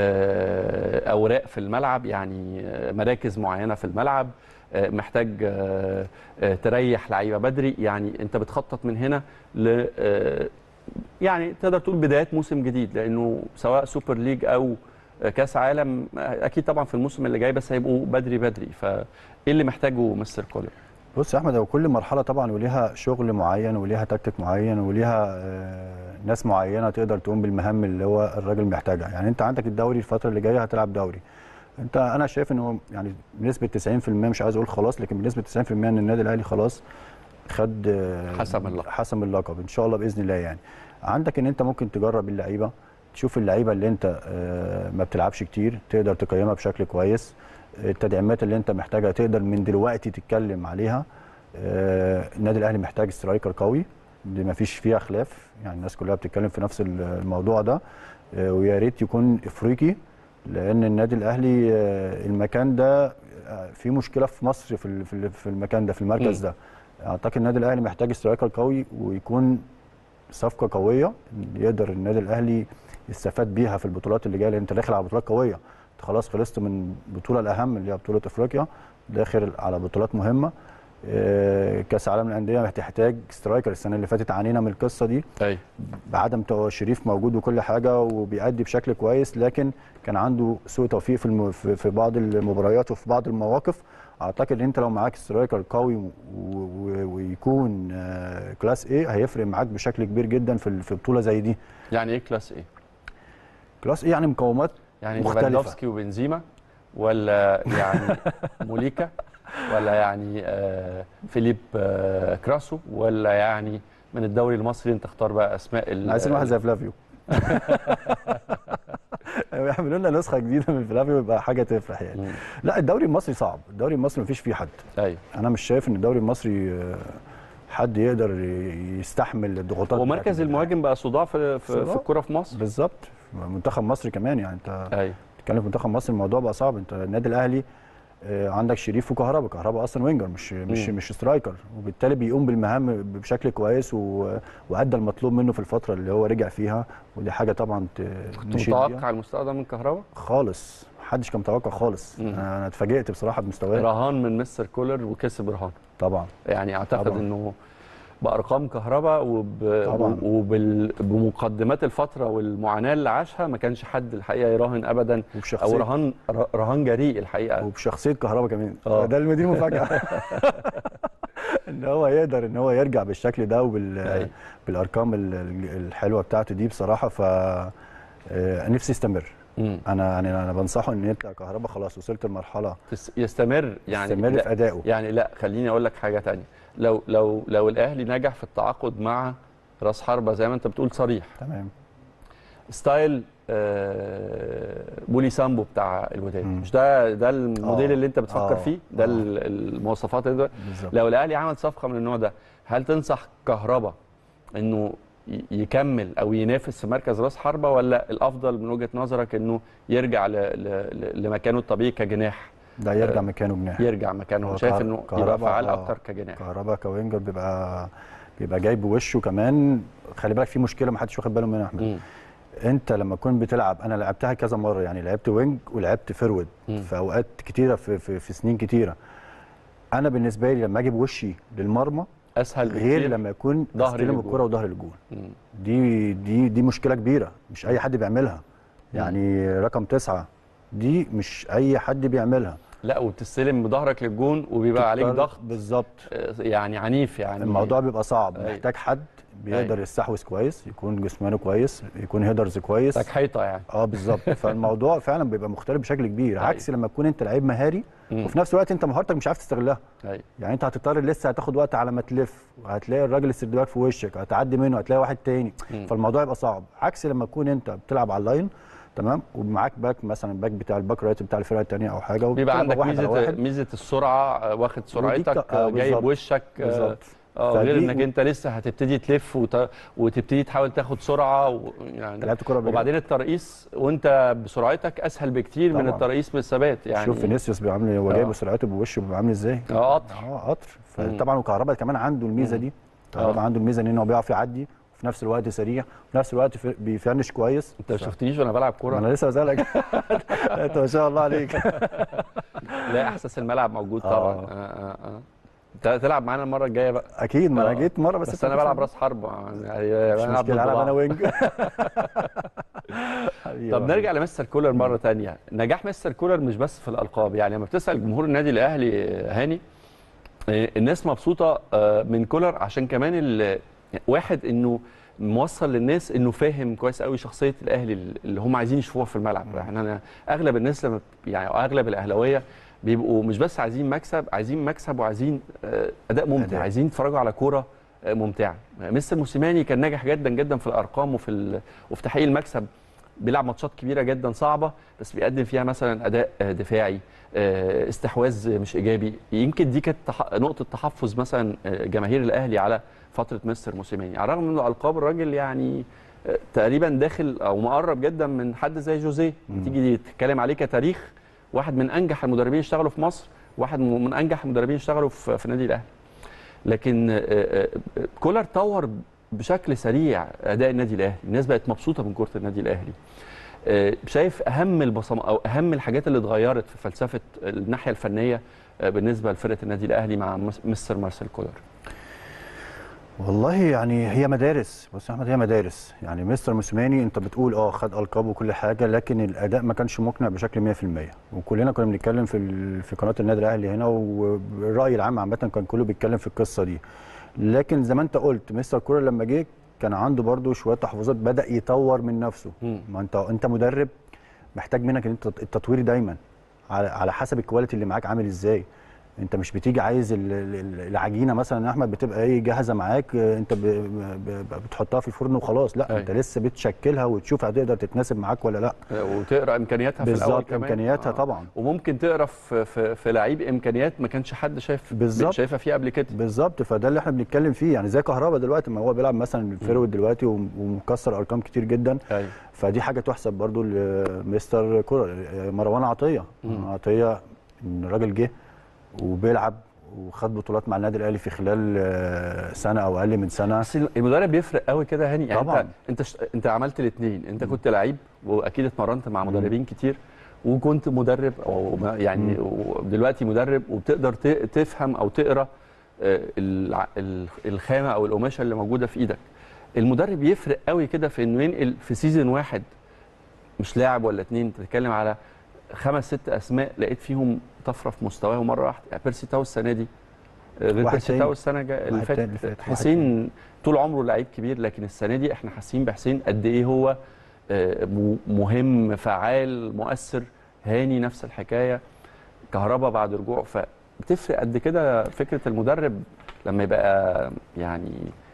آه، اوراق في الملعب يعني آه، مراكز معينه في الملعب آه، محتاج آه، آه، تريح لعيبه بدري يعني انت بتخطط من هنا ل آه، يعني تقدر تقول بدايات موسم جديد لانه سواء سوبر ليج او آه، كاس عالم آه، اكيد طبعا في الموسم اللي جاي بس هيبقوا بدري بدري فايه اللي محتاجه مستر كولر بص يا احمد هو كل مرحله طبعا وليها شغل معين وليها تكتيك معين وليها آه، ناس معينه تقدر تقوم بالمهام اللي هو الراجل محتاجها يعني انت عندك الدوري الفتره اللي جايه هتلعب دوري انت انا شايف انه يعني بنسبه 90% مش عايز اقول خلاص لكن بنسبه 90% ان النادي الاهلي خلاص خد آه، حسم اللقب. حسم اللقب ان شاء الله باذن الله يعني عندك ان انت ممكن تجرب اللعيبه تشوف اللعيبه اللي انت آه، ما بتلعبش كتير تقدر تقيمها بشكل كويس التدعيمات اللي انت محتاجها تقدر من دلوقتي تتكلم عليها آه، النادي الاهلي محتاج سترايكر قوي دي ما فيش فيها خلاف يعني الناس كلها بتتكلم في نفس الموضوع ده آه، ويا ريت يكون افريقي لان النادي الاهلي آه، المكان ده آه، في مشكله في مصر في ال- في ال- في المكان ده في المركز مم. ده اعتقد النادي الاهلي محتاج سترايكر قوي ويكون صفقه قويه يقدر النادي الاهلي يستفاد بيها في البطولات اللي جايه لان انت داخل على بطولات قويه انت خلاص خلصت من البطوله الاهم اللي هي بطوله افريقيا داخل على بطولات مهمه آه، كاس عالم الانديه هتحتاج سترايكر السنه اللي فاتت عانينا من القصه دي ايوه بعدم تو- شريف موجود وكل حاجه وبيأدي بشكل كويس لكن كان عنده سوء توفيق في الم... في في بعض المباريات وفي بعض المواقف اعتقد ان انت لو معاك سترايكر قوي و... و... ويكون آه، كلاس ايه هيفرق معاك بشكل كبير جدا في ال- في بطوله زي دي يعني ايه كلاس ايه كلاس ايه يعني مقومات يعني مختلفة. ليفاندوفسكي وبنزيما ولا يعني موليكا ولا يعني آه فيليب آه كراسو ولا يعني من الدوري المصري انت اختار بقى اسماء ال- عايزين واحد زي فلافيو يعملوا لنا نسخه جديده من فلافيو يبقى حاجه تفرح يعني مم. لا الدوري المصري صعب الدوري المصري مفيش فيه حد ايوه انا مش شايف ان الدوري المصري آه، حد يقدر ي- يستحمل الضغوطات هو بتاعت مركز النادي المهاجم بقى صداع في في, في صداع. الكوره في مصر بالظبط منتخب مصر كمان يعني انت ايوه بتتكلم في منتخب مصر الموضوع بقى صعب انت النادي الاهلي آه، عندك شريف وكهربا كهربا اصلا وينجر مش مش مم. مش سترايكر وبالتالي بيقوم بالمهام بشكل كويس و... وادى المطلوب منه في الفتره اللي هو رجع فيها ودي حاجه طبعا ت... كنت نشيد بيها. متوقع المستوى ده من كهربا خالص محدش كان متوقع خالص مم. انا أنا اتفاجئت بصراحه بمستواه رهان من مستر كولر وكسب رهان طبعا يعني اعتقد طبعاً. انه بارقام كهربا وب... طبعاً. وبمقدمات الفتره والمعاناه اللي عاشها ما كانش حد الحقيقه يراهن ابدا او وبشخصيه رهان ر- رهان جريء الحقيقه وبشخصيه كهربا كمان آه. ده اللي دي المفاجاه ان هو يقدر ان هو يرجع بالشكل ده وبال أيوة. بالارقام ال- ال- الحلوه بتاعته دي بصراحه ف آه، نفسي يستمر مم. انا يعني انا بنصحه ان انت كهربا خلاص وصلت لمرحله تس- يستمر يعني يستمر لا في ادائه يعني لا خليني اقول لك حاجه تانية لو لو لو الاهلي نجح في التعاقد مع راس حربه زي ما انت بتقول صريح تمام ستايل آه، بولي سامبو بتاع الوداد مم. مش ده ده الموديل آه. اللي انت بتفكر آه. فيه ده آه. ال- المواصفات اللي انت بالظبط لو الاهلي عمل صفقه من النوع ده هل تنصح كهربا انه ي- يكمل او ينافس في مركز راس حربه ولا الافضل من وجهه نظرك انه يرجع ل... ل... ل- لمكانه الطبيعي كجناح ده يرجع مكانه جناح يرجع مكانه هو شايف كهر- انه يبقى كهربا، فعال آه. اكتر كجناح كهربا كوينجر بيبقى بيبقى جاي بوشه كمان خلي بالك في مشكله ما حدش واخد باله منها يا احمد مم. انت لما تكون بتلعب انا لعبتها كذا مره يعني لعبت وينج ولعبت فيرود مم. في اوقات كتيره في, في, في سنين كتيره انا بالنسبه لي لما اجي بوشي للمرمى اسهل غير بكتير. لما يكون ظهري استلم للجول. الكره وظهر الجول مم. دي دي دي مشكله كبيره مش اي حد بيعملها يعني رقم تسعة دي مش اي حد بيعملها لا وبتستلم بظهرك للجون وبيبقى عليك تضطر- ضغط بالظبط آه، يعني عنيف يعني الموضوع بيبقى صعب أيوة. محتاج حد بيقدر أيوة. يستحوذ كويس يكون جسمانه كويس يكون هيدرز كويس محتاج حيطه يعني اه بالظبط فالموضوع فعلا بيبقى مختلف بشكل كبير أيوة. عكس لما تكون انت لعيب مهاري مم. وفي نفس الوقت انت مهارتك مش عارف تستغلها أيوة. يعني انت هتضطر لسه هتاخد وقت على ما تلف وهتلاقي الراجل السردباك في وشك هتعدي منه هتلاقي واحد تاني مم. فالموضوع يبقى صعب عكس لما تكون انت بتلعب على اللاين تمام ومعاك باك مثلا الباك بتاع الباك رايت بتاع الفرقه الثانيه او حاجه بيبقى وبتلعب عندك واحد على ميزه واحد. ميزه السرعه آه، واخد سرعتك ط- آه، آه، جاي بالظبط. بوشك آه، بالظبط اه غير فدي- انك انت لسه هتبتدي تلف وت... وتبتدي تحاول تاخد سرعه و... يعني لعبت كوره بجد. وبعدين الترقيص وانت بسرعتك اسهل بكتير من طبعاً. الترقيص بالثبات يعني شوف فينيسيوس بيعمل هو آه. جاي بسرعته بوشه بيبقى عامل ازاي اه قطر اه قطر مم. فطبعا وكهربا كمان عنده الميزه مم. دي كهربا آه. عنده الميزه ان هو بيعرف يعدي وفي نفس الوقت سريع وفي نفس الوقت في- بيفنش كويس انت ما شفتنيش وانا بلعب ما كوره انا لسه بسالك انت ما شاء الله عليك لا احساس الملعب موجود آه. طبعا اه اه اه انت تلعب معانا المره الجايه بقى اكيد ما آه. انا جيت مره بس, بس, أنت انا كنت بلعب راس حربه يعني مش بنلعب ضد مشكله العب بعض. انا وينج حبيبي طب يا نرجع لمستر كولر مره تانية نجاح مستر كولر مش بس في الالقاب يعني لما بتسال جمهور النادي الاهلي آه، هاني آه، الناس مبسوطه آه، من كولر عشان كمان ال- واحد انه موصل للناس انه فاهم كويس قوي شخصيه الاهلي اللي هم عايزين يشوفوها في الملعب يعني انا اغلب الناس لما يعني أو اغلب الاهلاويه بيبقوا مش بس عايزين مكسب عايزين مكسب وعايزين آه، اداء ممتع أداء. عايزين يتفرجوا على كوره آه، ممتعه مستر موسيماني كان ناجح جدا جدا في الارقام وفي ال- وفي تحقيق المكسب بيلعب ماتشات كبيره جدا صعبه بس بيقدم فيها مثلا اداء آه، دفاعي آه، استحواذ مش ايجابي يمكن دي كانت تح- نقطه تحفظ مثلا آه، جماهير الاهلي على فتره مستر موسيماني على الرغم من القاب الراجل يعني آه، تقريبا داخل او مقرب جدا من حد زي جوزيه مم. تيجي تتكلم عليه كتاريخ واحد من انجح المدربين اشتغلوا في مصر واحد من انجح المدربين اشتغلوا في في النادي الاهلي لكن آه، آه، آه، كولر طور بشكل سريع اداء النادي الاهلي الناس بقت مبسوطه من كره النادي الاهلي آه، شايف اهم البصم او اهم الحاجات اللي اتغيرت في فلسفه الناحيه الفنيه آه، بالنسبه لفرقه النادي الاهلي مع مس- مستر مارسيل كولر والله يعني هي مدارس بص يا احمد هي مدارس يعني مستر موسيماني انت بتقول اه خد القاب وكل حاجه لكن الاداء ما كانش مقنع بشكل 100% وكلنا كنا بنتكلم في ال- في قناه النادي الاهلي هنا والراي العام عامه كان كله بيتكلم في القصه دي لكن زي ما انت قلت مستر كولر لما جه كان عنده برده شويه تحفظات بدا يطور من نفسه مم. ما انت انت مدرب محتاج منك ان انت التطوير دايما على على حسب الكواليتي اللي معاك عامل ازاي انت مش بتيجي عايز ال- ال- العجينه مثلا يا احمد بتبقى ايه جاهزه معاك اه، انت ب- ب- ب- بتحطها في الفرن وخلاص لا أيوة. انت لسه بتشكلها وتشوف هتقدر تتناسب معاك ولا لا وتقرا امكانياتها في الاول بالظبط كمان امكانياتها آه. طبعا وممكن تقرا في في, في لعيب امكانيات ما كانش حد شايف بالظبط. شايفها فيه قبل كده بالظبط فده اللي احنا بنتكلم فيه يعني زي كهربا دلوقتي ما هو بيلعب مثلا الفيرود دلوقتي وم- ومكسر ارقام كتير جدا ايوه فدي حاجه تحسب برضو لمستر كرة مروان عطيه مم. عطيه إن الراجل جه وبيلعب وخد بطولات مع النادي الاهلي في خلال آه، سنه او اقل من سنه بس المدرب بيفرق قوي كده يا هاني يعني طبعاً. انت انت ش... انت عملت الاثنين انت كنت لعيب واكيد اتمرنت مع مدربين كتير وكنت مدرب او ما- يعني دلوقتي مدرب وبتقدر ت... تفهم او تقرا آه، الع- ال- الخامه او القماشه اللي موجوده في ايدك المدرب يفرق قوي كده في انه ينقل في سيزون واحد مش لاعب ولا اتنين انت بتتكلم على خمس ست اسماء لقيت فيهم طفره في مستواهم مره واحده يعني بيرسي تاو السنه دي آه، غير واحد بيرسي تاني. تاو السنه الجاية- اللي واحد فاتت تاني اللي فات. واحد حسين طول عمره لعيب كبير لكن السنه دي احنا حاسين بحسين قد ايه هو آه، م- مهم فعال مؤثر هاني نفس الحكايه كهربا بعد رجوع فبتفرق قد كده فكره المدرب لما يبقى يعني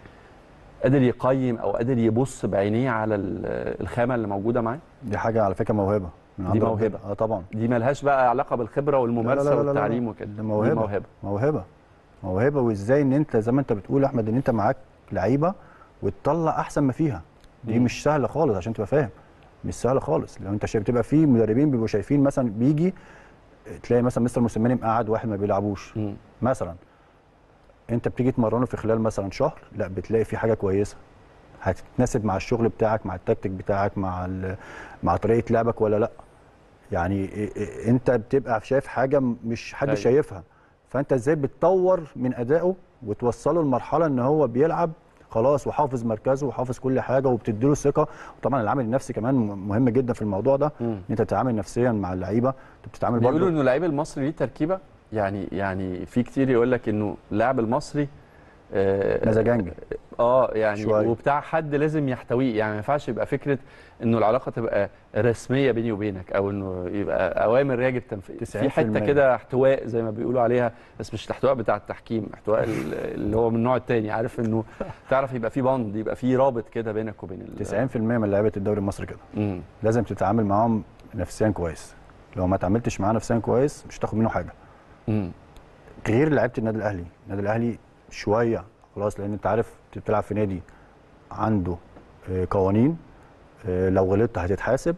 قادر يقيم او قادر يبص بعينيه على ال- الخامه اللي موجوده معاه دي حاجه على فكره موهبه من دي عند موهبة. ربنا. اه طبعا دي ملهاش بقى علاقه بالخبره والممارسه لا لا لا لا. والتعليم وكده دي موهبة. دي موهبه موهبه موهبه وازاي ان انت زي ما انت بتقول يا احمد ان انت معاك لعيبه وتطلع احسن ما فيها دي مم. مش سهله خالص عشان تبقى فاهم مش سهله خالص لو انت شايف بتبقى في مدربين بيبقوا شايفين مثلا بيجي تلاقي مثلا مستر موسيماني مقعد واحد ما بيلعبوش مم. مثلا انت بتيجي تمرنه في خلال مثلا شهر لا بتلاقي في حاجه كويسه هتتناسب مع الشغل بتاعك مع التكتيك بتاعك مع ال- مع طريقه لعبك ولا لا يعني إيه- إيه- انت بتبقى شايف حاجه م- مش حد أيوة. شايفها فانت ازاي بتطور من ادائه وتوصله لمرحله ان هو بيلعب خلاص وحافظ مركزه وحافظ كل حاجه وبتديله ثقه وطبعا العامل النفسي كمان م- مهم جدا في الموضوع ده مم. ان انت تتعامل نفسيا مع اللعيبه انت بتتعامل بيقولوا برضه انه اللعيب المصري ليه تركيبه يعني يعني في كتير يقول لك انه اللاعب المصري آه، مزاجنجي اه يعني شوية. وبتاع حد لازم يحتويه يعني ما ينفعش يبقى فكره انه العلاقه تبقى رسميه بيني وبينك او انه يبقى اوامر يجب تنفيذ في 90% حته كده احتواء زي ما بيقولوا عليها بس مش الاحتواء بتاع التحكيم احتواء ال- اللي هو من النوع الثاني عارف انه تعرف يبقى في بند يبقى في رابط كده بينك وبين ال 90% من لعيبه الدوري المصري كده مم. لازم تتعامل معاهم نفسيا كويس لو ما تعاملتش معاه نفسيا كويس مش هتاخد منه حاجه مم. غير لعيبه النادي الاهلي النادي الاهلي شويه خلاص لان انت عارف انت بتلعب في نادي عنده آه، قوانين آه، لو غلطت هتتحاسب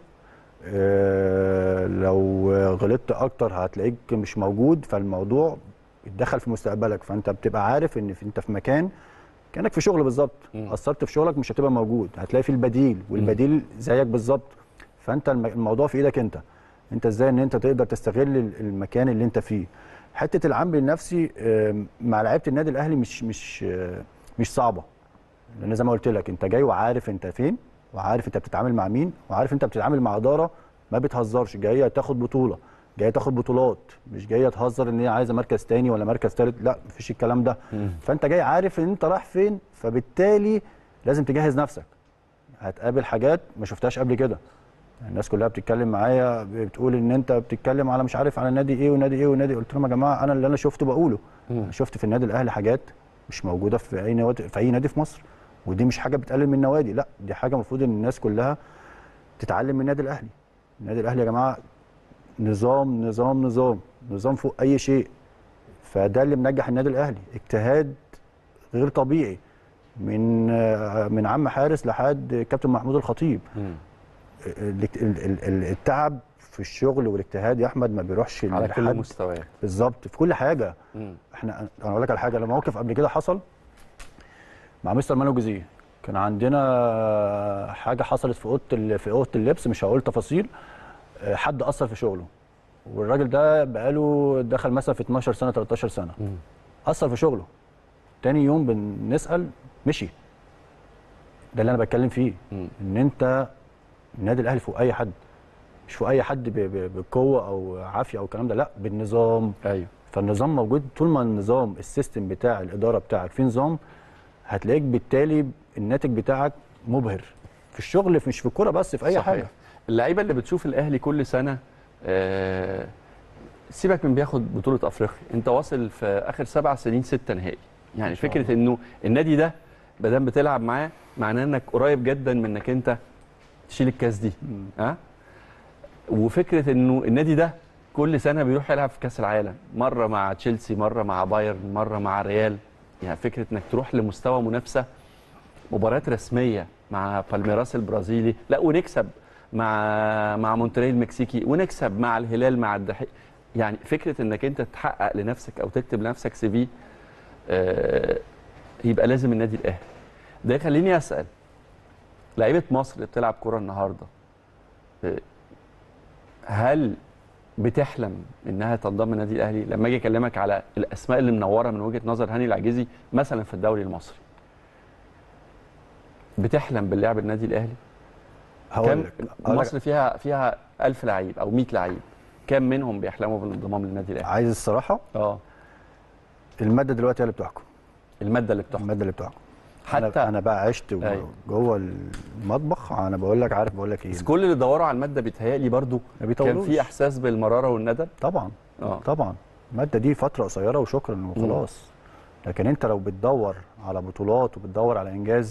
آه، لو غلطت اكتر هتلاقيك مش موجود فالموضوع بيتدخل في مستقبلك فانت بتبقى عارف ان في- انت في مكان كانك في شغل بالظبط مم. قصرت في شغلك مش هتبقى موجود هتلاقي في البديل والبديل زيك بالظبط فانت الم- الموضوع في ايدك انت انت ازاي ان انت تقدر تستغل ال- المكان اللي انت فيه حته العامل النفسي آم، مع لعيبه النادي الاهلي مش مش آه، مش صعبه لان زي ما قلت لك انت جاي وعارف انت فين وعارف انت بتتعامل مع مين وعارف انت بتتعامل مع اداره ما بتهزرش جايه تاخد بطوله جايه تاخد بطولات مش جايه تهزر ان هي عايزه مركز تاني ولا مركز تالت لا مفيش الكلام ده مم. فانت جاي عارف ان انت رايح فين فبالتالي لازم تجهز نفسك هتقابل حاجات ما شفتهاش قبل كده الناس كلها بتتكلم معايا بتقول ان انت بتتكلم على مش عارف على نادي ايه ونادي ايه ونادي قلت لهم يا جماعه انا اللي انا شفته بقوله مم. انا شفت في النادي الاهلي حاجات مش موجوده في اي نوادي في اي نادي في مصر ودي مش حاجه بتقلل من النوادي لا دي حاجه المفروض ان الناس كلها تتعلم من النادي الاهلي النادي الاهلي يا جماعه نظام نظام نظام نظام فوق اي شيء فده اللي منجح النادي الاهلي اجتهاد غير طبيعي من آه، من عم حارس لحد كابتن محمود الخطيب مم. ال- ال- ال- ال- التعب في الشغل والاجتهاد يا احمد ما بيروحش على كل لحد مستويات بالظبط في كل حاجه مم. احنا انا اقول لك على حاجه لما موقف قبل كده حصل مع مستر مانو جوزيه كان عندنا حاجه حصلت في اوضه ال- في اوضه اللبس مش هقول تفاصيل اه، حد اثر في شغله والراجل ده بقاله دخل مثلا في 12 سنه 13 سنه مم. اثر في شغله تاني يوم بنسال مشي ده اللي انا بتكلم فيه مم. ان انت النادي الاهلي فوق اي حد مش فوق اي حد ب- ب- بقوه او عافيه او الكلام ده لا بالنظام ايوه فالنظام موجود طول ما النظام السيستم بتاع الاداره بتاعك في نظام هتلاقيك بالتالي الناتج بتاعك مبهر في الشغل مش في الكوره بس في اي صحيح. حاجه اللعيبه اللي بتشوف الاهلي كل سنه آه سيبك من بياخد بطوله افريقيا انت واصل في اخر سبع سنين ستة نهائي يعني شاء فكره انه النادي ده ما دام بتلعب معاه معناه انك قريب جدا من انك انت تشيل الكاس دي ها وفكره انه النادي ده كل سنه بيروح يلعب في كاس العالم مره مع تشيلسي مره مع بايرن مره مع ريال يعني فكره انك تروح لمستوى منافسه مباريات رسميه مع بالميراس البرازيلي لا ونكسب مع مع مونتريال المكسيكي ونكسب مع الهلال مع الدحيح يعني فكره انك انت تحقق لنفسك او تكتب لنفسك سي في آه، يبقى لازم النادي الاهلي ده يخليني اسال لعيبه مصر اللي بتلعب كوره النهارده آه، هل بتحلم انها تنضم النادي الاهلي لما اجي اكلمك على الاسماء اللي منوره من وجهه نظر هاني العجيزي مثلا في الدوري المصري بتحلم باللعب النادي الاهلي هقول كم لك هقول لك مصر فيها فيها 1000 لعيب او 100 لعيب كم منهم بيحلموا بالانضمام للنادي الاهلي عايز الصراحه اه الماده دلوقتي هي اللي بتحكم الماده اللي بتحكم الماده اللي بتحكم حتى انا, أنا بقى عشت و- أيوة. جوه المطبخ انا بقول لك عارف بقول لك ايه بس كل اللي دوروا على الماده بيتهيألي برضو ما كان بيطولوش. في احساس بالمراره والندم طبعا اه طبعا الماده دي فتره قصيره وشكرا وخلاص لكن انت لو بتدور على بطولات وبتدور على انجاز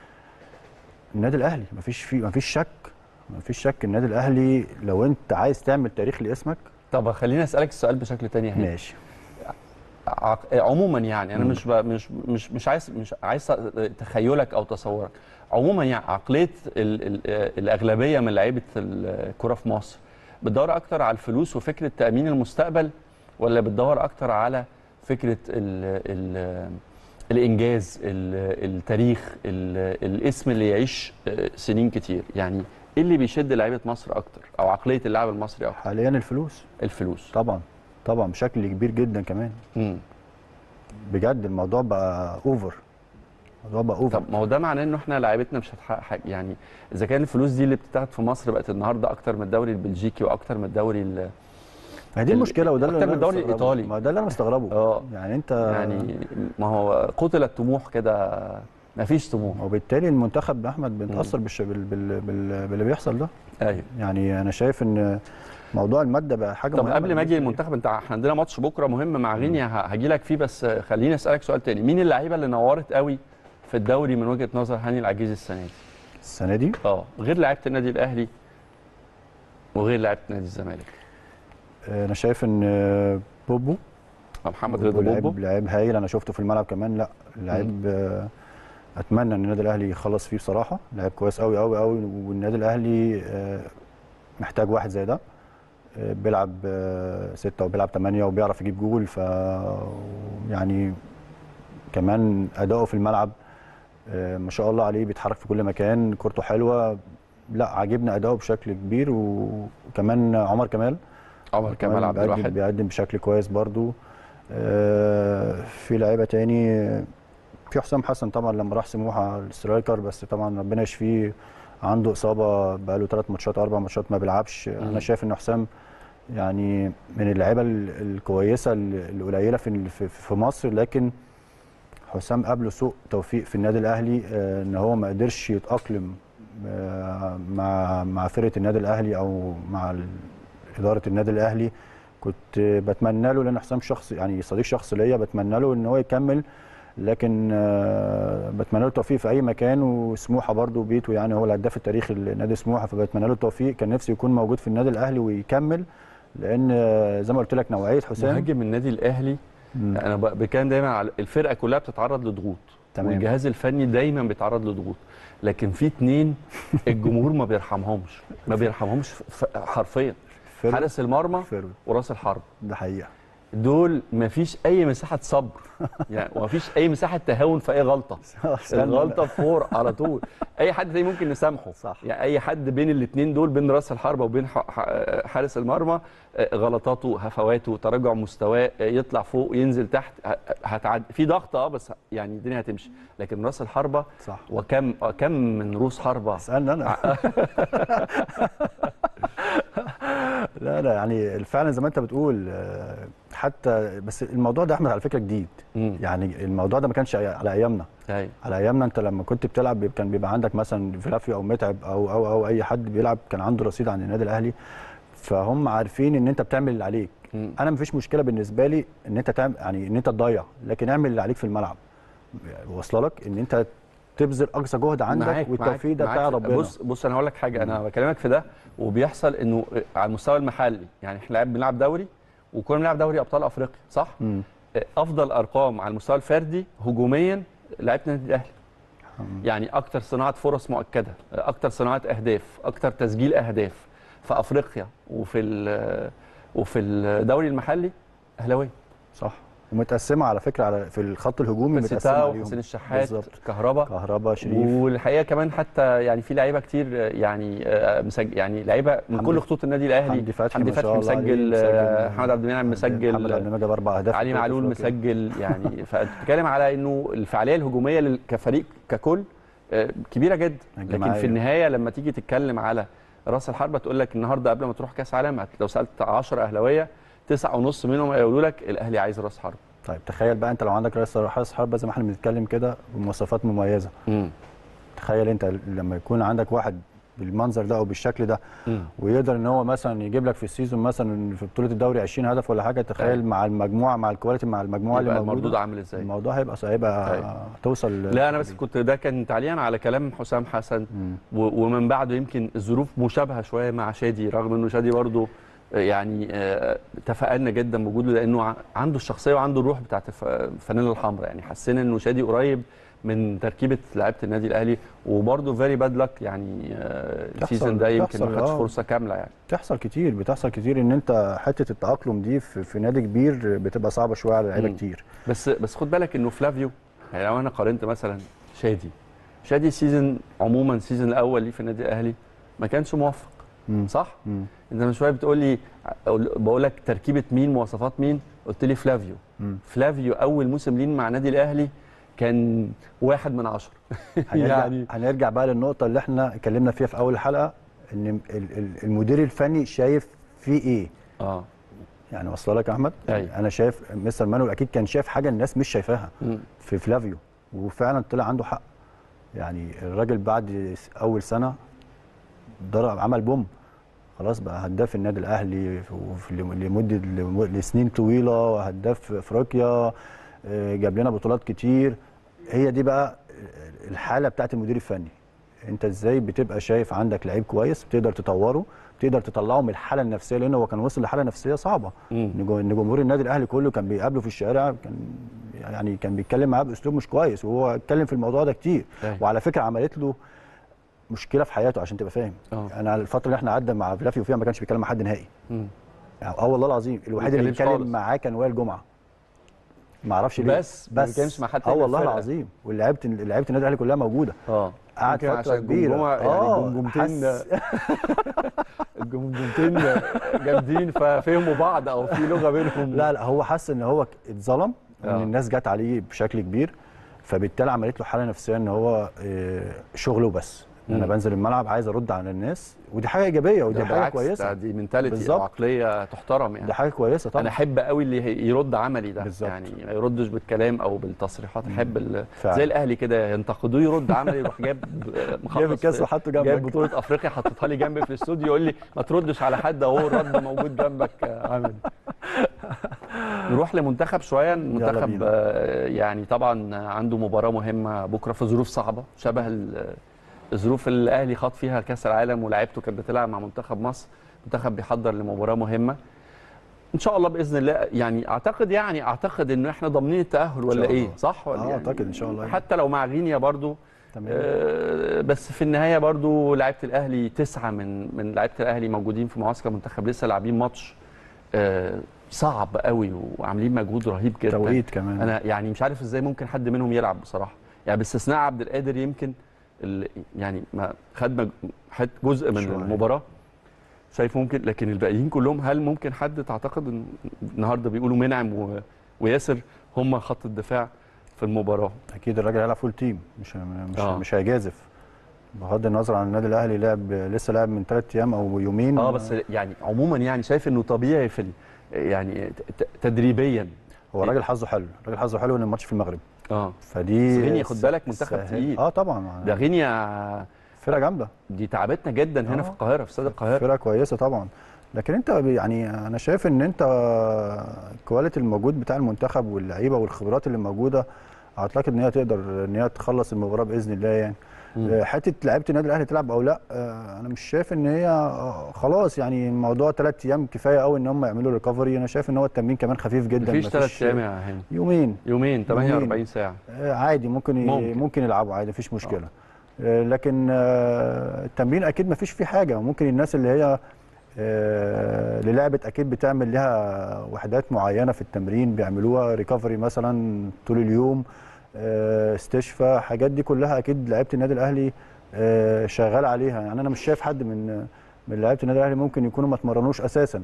النادي الاهلي مفيش فيه مفيش شك مفيش شك النادي الاهلي لو انت عايز تعمل تاريخ لاسمك طب خليني اسالك السؤال بشكل تاني هنا ماشي عق... عموما يعني انا مم. مش ب... مش مش مش عايز مش عايز تخيلك او تصورك عموما يعني عقليه ال... ال... الاغلبيه من لعيبه الكره في مصر بتدور اكتر على الفلوس وفكره تامين المستقبل ولا بتدور اكتر على فكره ال... ال... الانجاز ال... التاريخ ال... الاسم اللي يعيش سنين كتير يعني ايه اللي بيشد لعيبه مصر اكتر او عقليه اللاعب المصري اكتر حاليا الفلوس الفلوس طبعا طبعا بشكل كبير جدا كمان مم. بجد الموضوع بقى اوفر الموضوع بقى اوفر طب ما هو ده معناه انه احنا لعيبتنا مش هتحقق حاجه يعني اذا كان الفلوس دي اللي بتتاخد في مصر بقت النهارده اكتر من الدوري البلجيكي واكتر من الدوري ال- ما هي دي ال- المشكله وده اللي أكتر من أنا الدوري مستغربه. الإيطالي. ما ده اللي انا مستغربه اه يعني انت يعني ما هو قتل الطموح كده ما فيش طموح وبالتالي المنتخب احمد بنتاثر بالش... بال... بال... بال... باللي بيحصل ده ايوه يعني انا شايف ان موضوع الماده بقى حاجه طب مهمة قبل ما اجي بالنسبة لي. المنتخب انت احنا عندنا ماتش بكره مهم مع غينيا هاجي لك فيه بس خليني اسالك سؤال تاني مين اللعيبه اللي نورت قوي في الدوري من وجهه نظر هاني العجيزي السنه دي السنه دي اه غير لعيبه النادي الاهلي وغير لعيبه نادي الزمالك آه، انا شايف ان آه، بوبو محمد رضا لعيب بوبو لعيب هايل انا شفته في الملعب كمان لا لعيب آه، اتمنى ان النادي الاهلي يخلص فيه بصراحه لعيب كويس قوي قوي قوي والنادي الاهلي آه، محتاج واحد زي ده آه، بيلعب آه، ستة وبيلعب ثمانية وبيعرف يجيب جول ف يعني كمان اداؤه في الملعب آه، ما شاء الله عليه بيتحرك في كل مكان كورته حلوه لا عاجبني اداؤه بشكل كبير وكمان عمر كمال عمر كمال عبد بيقدم- الواحد بيقدم بشكل كويس برضو آه، في لعيبه تاني في حسام حسن طبعا لما راح سموحه السترايكر بس طبعا ربنا يشفيه عنده اصابه بقاله ثلاث ماتشات اربع ماتشات ما بيلعبش مم. انا شايف ان حسام يعني من اللعيبه ال- الكويسه ال- القليله في في- في مصر لكن حسام قابله سوء توفيق في النادي الاهلي آه، ان هو ما قدرش يتاقلم آه، مع مع فرقه النادي الاهلي او مع ال- اداره النادي الاهلي كنت بتمنى له لان حسام شخص يعني صديق شخص ليا بتمنى له ان هو يكمل لكن آه، بتمنى له التوفيق في اي مكان وسموحه برده بيته يعني هو الهداف التاريخي لنادي سموحه فبتمنى له التوفيق كان نفسي يكون موجود في النادي الاهلي ويكمل لان آه، زي ما قلت لك نوعيه حسام مهاجم النادي الاهلي مم. انا ب- بتكلم دايما على الفرقه كلها بتتعرض لضغوط تمام. والجهاز الفني دايما بيتعرض لضغوط لكن في اتنين الجمهور ما بيرحمهمش ما بيرحمهمش ف- حرفيا فرود. حارس المرمى فرود. وراس الحرب ده حقيقه دول ما فيش اي مساحه صبر يعني ما فيش اي مساحه تهاون في اي غلطه الغلطه فور على طول اي حد تاني ممكن نسامحه صح. يعني اي حد بين الاثنين دول بين راس الحربه وبين ح- ح- حارس المرمى آه، غلطاته هفواته تراجع مستواه آه، يطلع فوق ينزل تحت ه- هتعد في ضغط اه بس يعني الدنيا هتمشي لكن راس الحربه صح وكم آه، كم من روس حربه اسالني انا لا لا يعني فعلا زي ما انت بتقول آه، حتى بس الموضوع ده احمد على فكره جديد مم. يعني الموضوع ده ما كانش على ايامنا أيوة. على ايامنا انت لما كنت بتلعب بيبقى- كان بيبقى عندك مثلا فلافيو او متعب او او او اي حد بيلعب كان عنده رصيد عن النادي الاهلي فهم عارفين ان انت بتعمل اللي عليك مم. انا مفيش مشكله بالنسبه لي ان انت تعمل يعني ان انت تضيع لكن اعمل اللي عليك في الملعب واصله لك ان انت تبذل اقصى جهد عندك معاك- والتوفيق ده معاك- بتاع معاك. ربنا بص بص انا هقول لك حاجه انا بكلمك في ده وبيحصل انه على المستوى المحلي يعني احنا لعب بنلعب دوري وكنا بنلعب دوري ابطال افريقيا صح؟ مم. افضل ارقام على المستوى الفردي هجوميا لعيبه النادي الاهلي يعني اكتر صناعه فرص مؤكده اكتر صناعه اهداف اكتر تسجيل اهداف في افريقيا وفي ال- وفي الدوري المحلي اهلاويه صح ومتقسمه على فكره على في الخط الهجومي متقسمه ستاو عليهم وحسين الشحات بالظبط كهربا كهربا شريف والحقيقه كمان حتى يعني في لعيبه كتير يعني آه، مسجل يعني لعيبه من حمدي- كل خطوط النادي الاهلي حمدي فتحي حمدي ما شاء فتحي الله عليه، مسجل آه، مسجل. محمد عبد المنعم محمد عبد مسجل المنعم جاب اربع اهداف علي في بطولة معلول أفريقيا. مسجل يعني فبتتكلم على انه الفعاليه الهجوميه لل- كفريق ككل آه، كبيره جدا لكن الجماعية. في النهايه لما تيجي تتكلم على راس الحربه تقول لك النهارده قبل ما تروح كاس عالم هت- لو سالت 10 اهلاويه تسعة ونص منهم هيقولوا لك الاهلي عايز راس حرب طيب تخيل بقى انت لو عندك راس راس حربه زي ما احنا بنتكلم كده بمواصفات مميزه تخيل انت لما يكون عندك واحد بالمنظر ده او بالشكل ده ويقدر ان هو مثلا يجيب لك في السيزون مثلا في بطوله الدوري 20 هدف ولا حاجه تخيل أيوة. مع المجموعه مع الكواليتي مع المجموعه اللي يبقى المردود موجوده عامل ازاي الموضوع هيبقى هيبقى أيوة. توصل لا انا بس كنت ده كان تعليقا على كلام حسام حسن مم. و- ومن بعده يمكن الظروف مشابهه شويه مع شادي رغم انه شادي برضه يعني آه، تفائلنا جدا بوجوده لانه ع- عنده الشخصيه وعنده الروح بتاعت الف- الفانيلا الحمراء يعني حسينا انه شادي قريب من تركيبه لعيبه النادي الاهلي وبرضه فيري باد لك يعني آه، تحصل- السيزون ده يمكن تحصل، ما خدش آه. فرصه كامله يعني بتحصل كتير بتحصل كتير ان انت حته التاقلم دي في, في نادي كبير بتبقى صعبه شويه على لعيبه مم. كتير بس بس خد بالك انه فلافيو يعني لو انا قارنت مثلا شادي شادي السيزون عموما السيزون الاول ليه في النادي الاهلي ما كانش موفق مم. صح؟ مم. انت من شويه بتقول لي أقول- بقول لك تركيبه مين مواصفات مين قلت لي فلافيو مم. فلافيو اول موسم لين مع النادي الاهلي كان واحد من عشرة هنرجع يعني هنرجع بقى للنقطه اللي احنا اتكلمنا فيها في اول الحلقه ان ال- ال- المدير الفني شايف فيه ايه اه يعني واصله لك يا احمد أيوة. انا شايف مستر مانويل اكيد كان شايف حاجه الناس مش شايفاها مم. في فلافيو وفعلا طلع عنده حق يعني الراجل بعد اول سنه ضرب عمل بوم خلاص بقى هداف النادي الاهلي وفي- لمده لسنين طويله وهداف في افريقيا آه، جاب لنا بطولات كتير هي دي بقى الحاله بتاعت المدير الفني انت ازاي بتبقى شايف عندك لعيب كويس بتقدر تطوره بتقدر تطلعه من الحاله النفسيه لانه هو كان وصل لحاله نفسيه صعبه مم. ان جو- إن جمهور النادي الاهلي كله كان بيقابله في الشارع كان يعني كان بيتكلم معاه باسلوب مش كويس وهو اتكلم في الموضوع ده كتير أيوة. وعلى فكره عملت له مشكله في حياته عشان تبقى فاهم اه انا الفتره اللي احنا قعدنا مع فلافيو فيها ما كانش بيتكلم مع حد نهائي مم. يعني اه والله العظيم الوحيد اللي بيتكلمش بيتكلم خالص. معاه كان وائل جمعه ما اعرفش ليه بس ما بيتكلمش مع حد اه تاني في والله الفرقة. العظيم واللعيبه لعيبه النادي الاهلي كلها موجوده اه قعد يمكن فتره عشان كبيره الجمجمة يعني جمجمتين حس- الجمجمتين جامدين ففهموا بعض او في لغه بينهم لا لا هو حس ان هو اتظلم آه. وان الناس جت عليه بشكل كبير فبالتالي عملت له حاله نفسيه ان هو آه، شغله بس إن انا مم. بنزل الملعب عايز ارد على الناس ودي حاجه ايجابيه ده ودي حاجه بالعكس، كويسه ده دي منتاليتي بالظبط. عقليه تحترم يعني دي حاجه كويسه طبعا انا احب قوي اللي هي- يرد عملي ده بالظبط. يعني ما يردش بالكلام او بالتصريحات احب ال- فعلا. زي الاهلي كده ينتقدوه يرد عملي يروح جايب مخلص جايب الكاس في- وحطه جايب جنبك بطوله افريقيا حطيتها لي جنبي في الاستوديو يقول لي ما تردش على حد اهو الرد موجود جنبك يا عملي نروح لمنتخب شويه المنتخب بينا. آه، يعني طبعا عنده مباراه مهمه بكره في ظروف صعبه شبه ال- الظروف اللي الاهلي خاض فيها كاس العالم ولاعيبته كانت بتلعب مع منتخب مصر منتخب بيحضر لمباراه مهمه ان شاء الله باذن الله يعني اعتقد يعني اعتقد ان احنا ضامنين التاهل ولا شاء ايه الله. صح ولا آه، يعني أعتقد إن شاء الله. حتى لو مع غينيا برضو تمام آه، بس في النهايه برضو لعيبه الاهلي تسعه من من لعيبه الاهلي موجودين في معسكر منتخب لسه لاعبين ماتش آه، صعب قوي وعاملين مجهود رهيب جدا توقيت كمان انا يعني مش عارف ازاي ممكن حد منهم يلعب بصراحه يعني باستثناء عبد القادر يمكن اللي يعني ما خد مج- حت جزء من شوية. المباراه شايف ممكن لكن الباقيين كلهم هل ممكن حد تعتقد ان النهارده بيقولوا منعم و... وياسر هم خط الدفاع في المباراه اكيد الراجل هيلعب فول تيم مش مش آه. مش هيجازف بغض النظر عن النادي الاهلي لعب لسه لعب من ثلاث ايام او يومين اه بس يعني عموما يعني شايف انه طبيعي في ال... يعني ت- ت- تدريبيا هو الراجل حظه حلو الراجل حظه حلو ان الماتش في المغرب اه فدي بس غينيا خد بالك منتخب سهل- تقيل. اه طبعا ده غينيا فرقه جامده دي تعبتنا جدا هنا آه. في القاهره في استاد القاهره فرقه كويسه طبعا لكن انت ب- يعني انا شايف ان انت الكواليتي الموجود بتاع المنتخب واللعيبه والخبرات اللي موجوده اعتقد ان هي تقدر ان هي تخلص المباراه باذن الله يعني مم. آه، حته لعيبه النادي الاهلي تلعب او لا آه، انا مش شايف ان هي آه، خلاص يعني الموضوع ثلاث ايام كفايه قوي ان هم يعملوا ريكفري انا شايف ان هو التمرين كمان خفيف جدا مفيش ثلاث مفيش- ايام يا هاني يومين يومين 48 ساعه آه، عادي ممكن ي- ممكن. ممكن يلعبوا عادي مفيش مشكله آه، لكن آه، التمرين اكيد مفيش فيه حاجه ممكن الناس اللي هي آه، اللي لعبت اكيد بتعمل لها وحدات معينه في التمرين بيعملوها ريكفري مثلا طول اليوم آه، استشفاء حاجات دي كلها اكيد لعيبه النادي الاهلي آه، شغال عليها يعني انا مش شايف حد من من لعيبه النادي الاهلي ممكن يكونوا ما اتمرنوش اساسا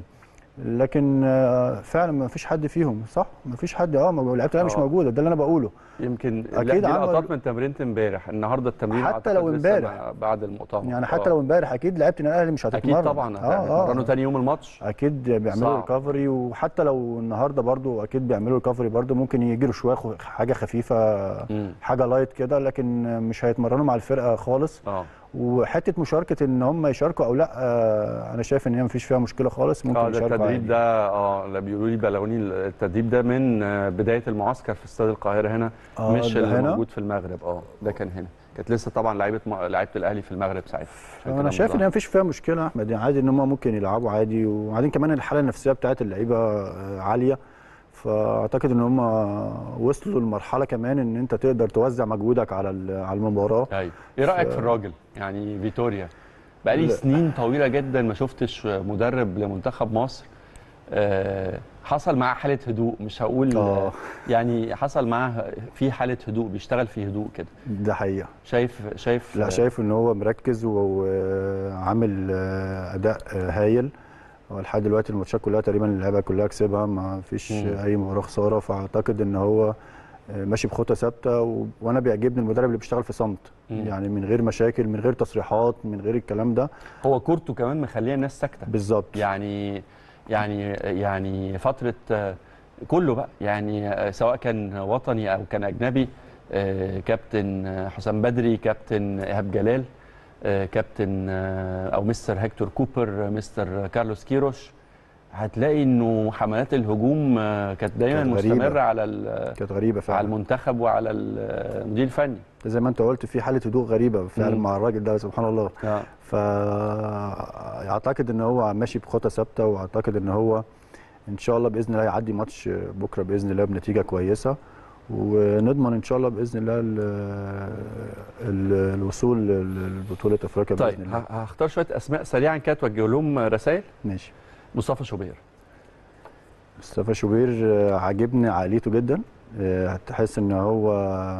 لكن آه، فعلا ما فيش حد فيهم صح ما فيش حد اه موجود. لعيبه الاهلي مش آه. موجوده ده اللي انا بقوله يمكن أكيد لا دي عمل- لقطات من تمرينة امبارح النهارده التمرين حتى أعتقد لو لسه امبارح. ما- بعد المؤتمر يعني حتى آه. لو امبارح اكيد لعيبه النادي الاهلي مش هتتمرن اكيد طبعا اه هيتمرنوا اه تاني يوم الماتش اكيد بيعملوا صعب. ريكفري وحتى لو النهارده برضو اكيد بيعملوا ريكفري برضو ممكن يجروا شويه خ- حاجه خفيفه مم. حاجه لايت كده لكن مش هيتمرنوا مع الفرقه خالص اه وحته مشاركه ان هم يشاركوا او لا آه انا شايف ان هي مفيش فيها مشكله خالص ممكن اه ده يشاركوا التدريب عادي. ده اه لا بيقولوا لي بلغوني التدريب ده من آه، بدايه المعسكر في استاد القاهره هنا آه، مش ده اللي هنا؟ موجود في المغرب اه ده كان هنا كانت لسه طبعا لعيبه م... لعيبه الاهلي في المغرب ساعتها عشان انا كده شايف ان مظاهر. هي مفيش فيها مشكله يا احمد يعني عادي ان هم ممكن يلعبوا عادي وبعدين كمان الحاله النفسيه بتاعت اللعيبه آه، عاليه فاعتقد ان هم وصلوا لمرحله كمان ان انت تقدر توزع مجهودك على ال- على المباراه ايوه ايه رايك في الراجل يعني فيتوريا بقالي لا. سنين طويله جدا ما شفتش مدرب لمنتخب مصر آه، حصل معاه حاله هدوء مش هقول آه. يعني حصل معاه في حاله هدوء بيشتغل في هدوء كده ده حقيقه شايف شايف لا شايف ان هو مركز و- وعامل آه، اداء آه، هايل هو لحد دلوقتي الماتشات كلها تقريبا اللعيبه كلها كسبها ما فيش مم. اي مباراه خساره فاعتقد ان هو آه، ماشي بخطى ثابته و... وانا بيعجبني المدرب اللي بيشتغل في صمت مم. يعني من غير مشاكل من غير تصريحات من غير الكلام ده هو كورته كمان مخليه الناس ساكته بالظبط يعني يعني يعني فتره آه، كله بقى يعني آه، سواء كان وطني او كان اجنبي آه، كابتن آه، حسام بدري كابتن ايهاب جلال آه، كابتن آه، او مستر هيكتور كوبر آه، مستر كارلوس كيروش هتلاقي انه حملات الهجوم آه، كانت دايما كانت غريبة. مستمره على ال- كانت غريبه على فعلا المنتخب وعلى المدير الفني زي ما انت قلت في حاله هدوء غريبه فعلا مم. مع الراجل ده سبحان الله آه. فاعتقد ان هو ماشي بخطى ثابته واعتقد ان هو ان شاء الله باذن الله يعدي ماتش بكره باذن الله بنتيجه كويسه ونضمن ان شاء الله باذن الله ال ال الوصول لبطوله افريقيا طيب باذن الله ه- هختار شويه اسماء سريعا كده توجه لهم رسائل ماشي مصطفى شوبير مصطفى شوبير آه، عاجبني عقليته جدا آه، هتحس ان هو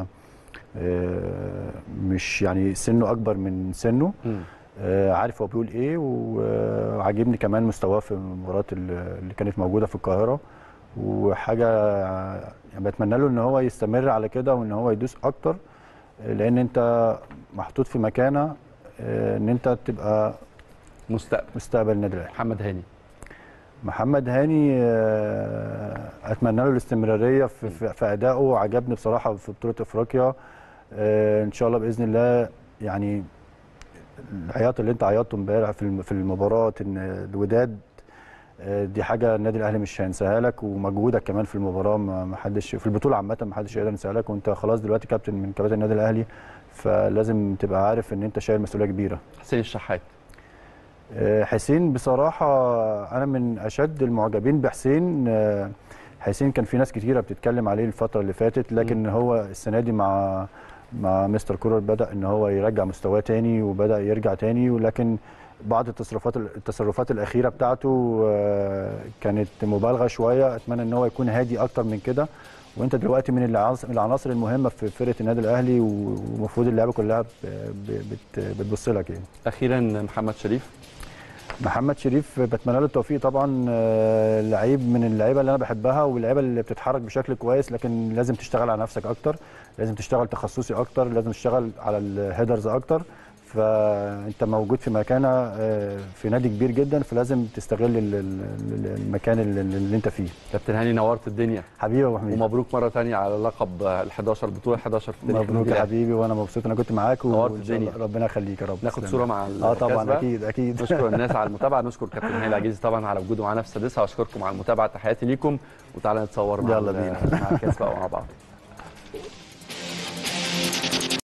آه، مش يعني سنه اكبر من سنه مم. آه، عارف هو بيقول ايه وعاجبني كمان مستواه في المباريات اللي اللي كانت موجوده في القاهره وحاجه آه، يعني بتمنى له ان هو يستمر على كده وان هو يدوس اكتر آه، لان انت محطوط في مكانه آه، ان انت تبقى مستقبل مستقبل النادي الاهلي محمد هاني محمد هاني آه، اتمنى له الاستمراريه في, في, في ادائه عجبني بصراحه في بطوله افريقيا آه، ان شاء الله باذن الله يعني العياط اللي انت عيطته امبارح في الم- في المباراه ان الوداد آه، دي حاجه النادي الاهلي مش هينساها لك ومجهودك كمان في المباراه ما ما حدش في البطوله عامه ما حدش يقدر ينساها لك وانت خلاص دلوقتي كابتن من كباتن النادي الاهلي فلازم تبقى عارف ان انت شايل مسؤوليه كبيره حسين الشحات آه، حسين بصراحة أنا من أشد المعجبين بحسين آه، حسين كان في ناس كتيرة بتتكلم عليه الفترة اللي فاتت لكن هو السنة دي مع مع مستر كولر بدأ إن هو يرجع مستواه تاني وبدأ يرجع تاني ولكن بعض التصرفات التصرفات الأخيرة بتاعته آه، كانت مبالغة شوية أتمنى إن هو يكون هادي أكتر من كده وأنت دلوقتي من العناصر من العناصر المهمة في فرقة النادي الأهلي ومفروض اللعبة كلها ب- ب- بت- بتبص لك يعني اخيرا محمد شريف محمد شريف بتمنى له التوفيق طبعا آه، لعيب من اللعيبه اللي انا بحبها واللعيبه اللي بتتحرك بشكل كويس لكن لازم تشتغل على نفسك اكتر لازم تشتغل تخصصي اكتر لازم تشتغل على الهيدرز اكتر فانت موجود في مكانه آه، في نادي كبير جدا فلازم تستغل ال- ال- ال- المكان اللي, اللي انت فيه كابتن هاني نورت الدنيا حبيبي يا ابو حميد ومبروك مره تانية على لقب ال 11 بطوله 11 في تاريخ مبروك النادي يا الأهلي. حبيبي وانا مبسوط ان انا كنت معاك نورت وإن شاء الله الدنيا. ربنا يخليك يا رب ناخد تسلم. صوره مع اه طبعا الكسبة. اكيد اكيد نشكر الناس على المتابعه نشكر كابتن هاني العجيزي طبعا على وجوده معانا في السادسه واشكركم على المتابعه تحياتي ليكم وتعالى نتصور مع يلا ال- بينا. مع الكاس بقى مع بعض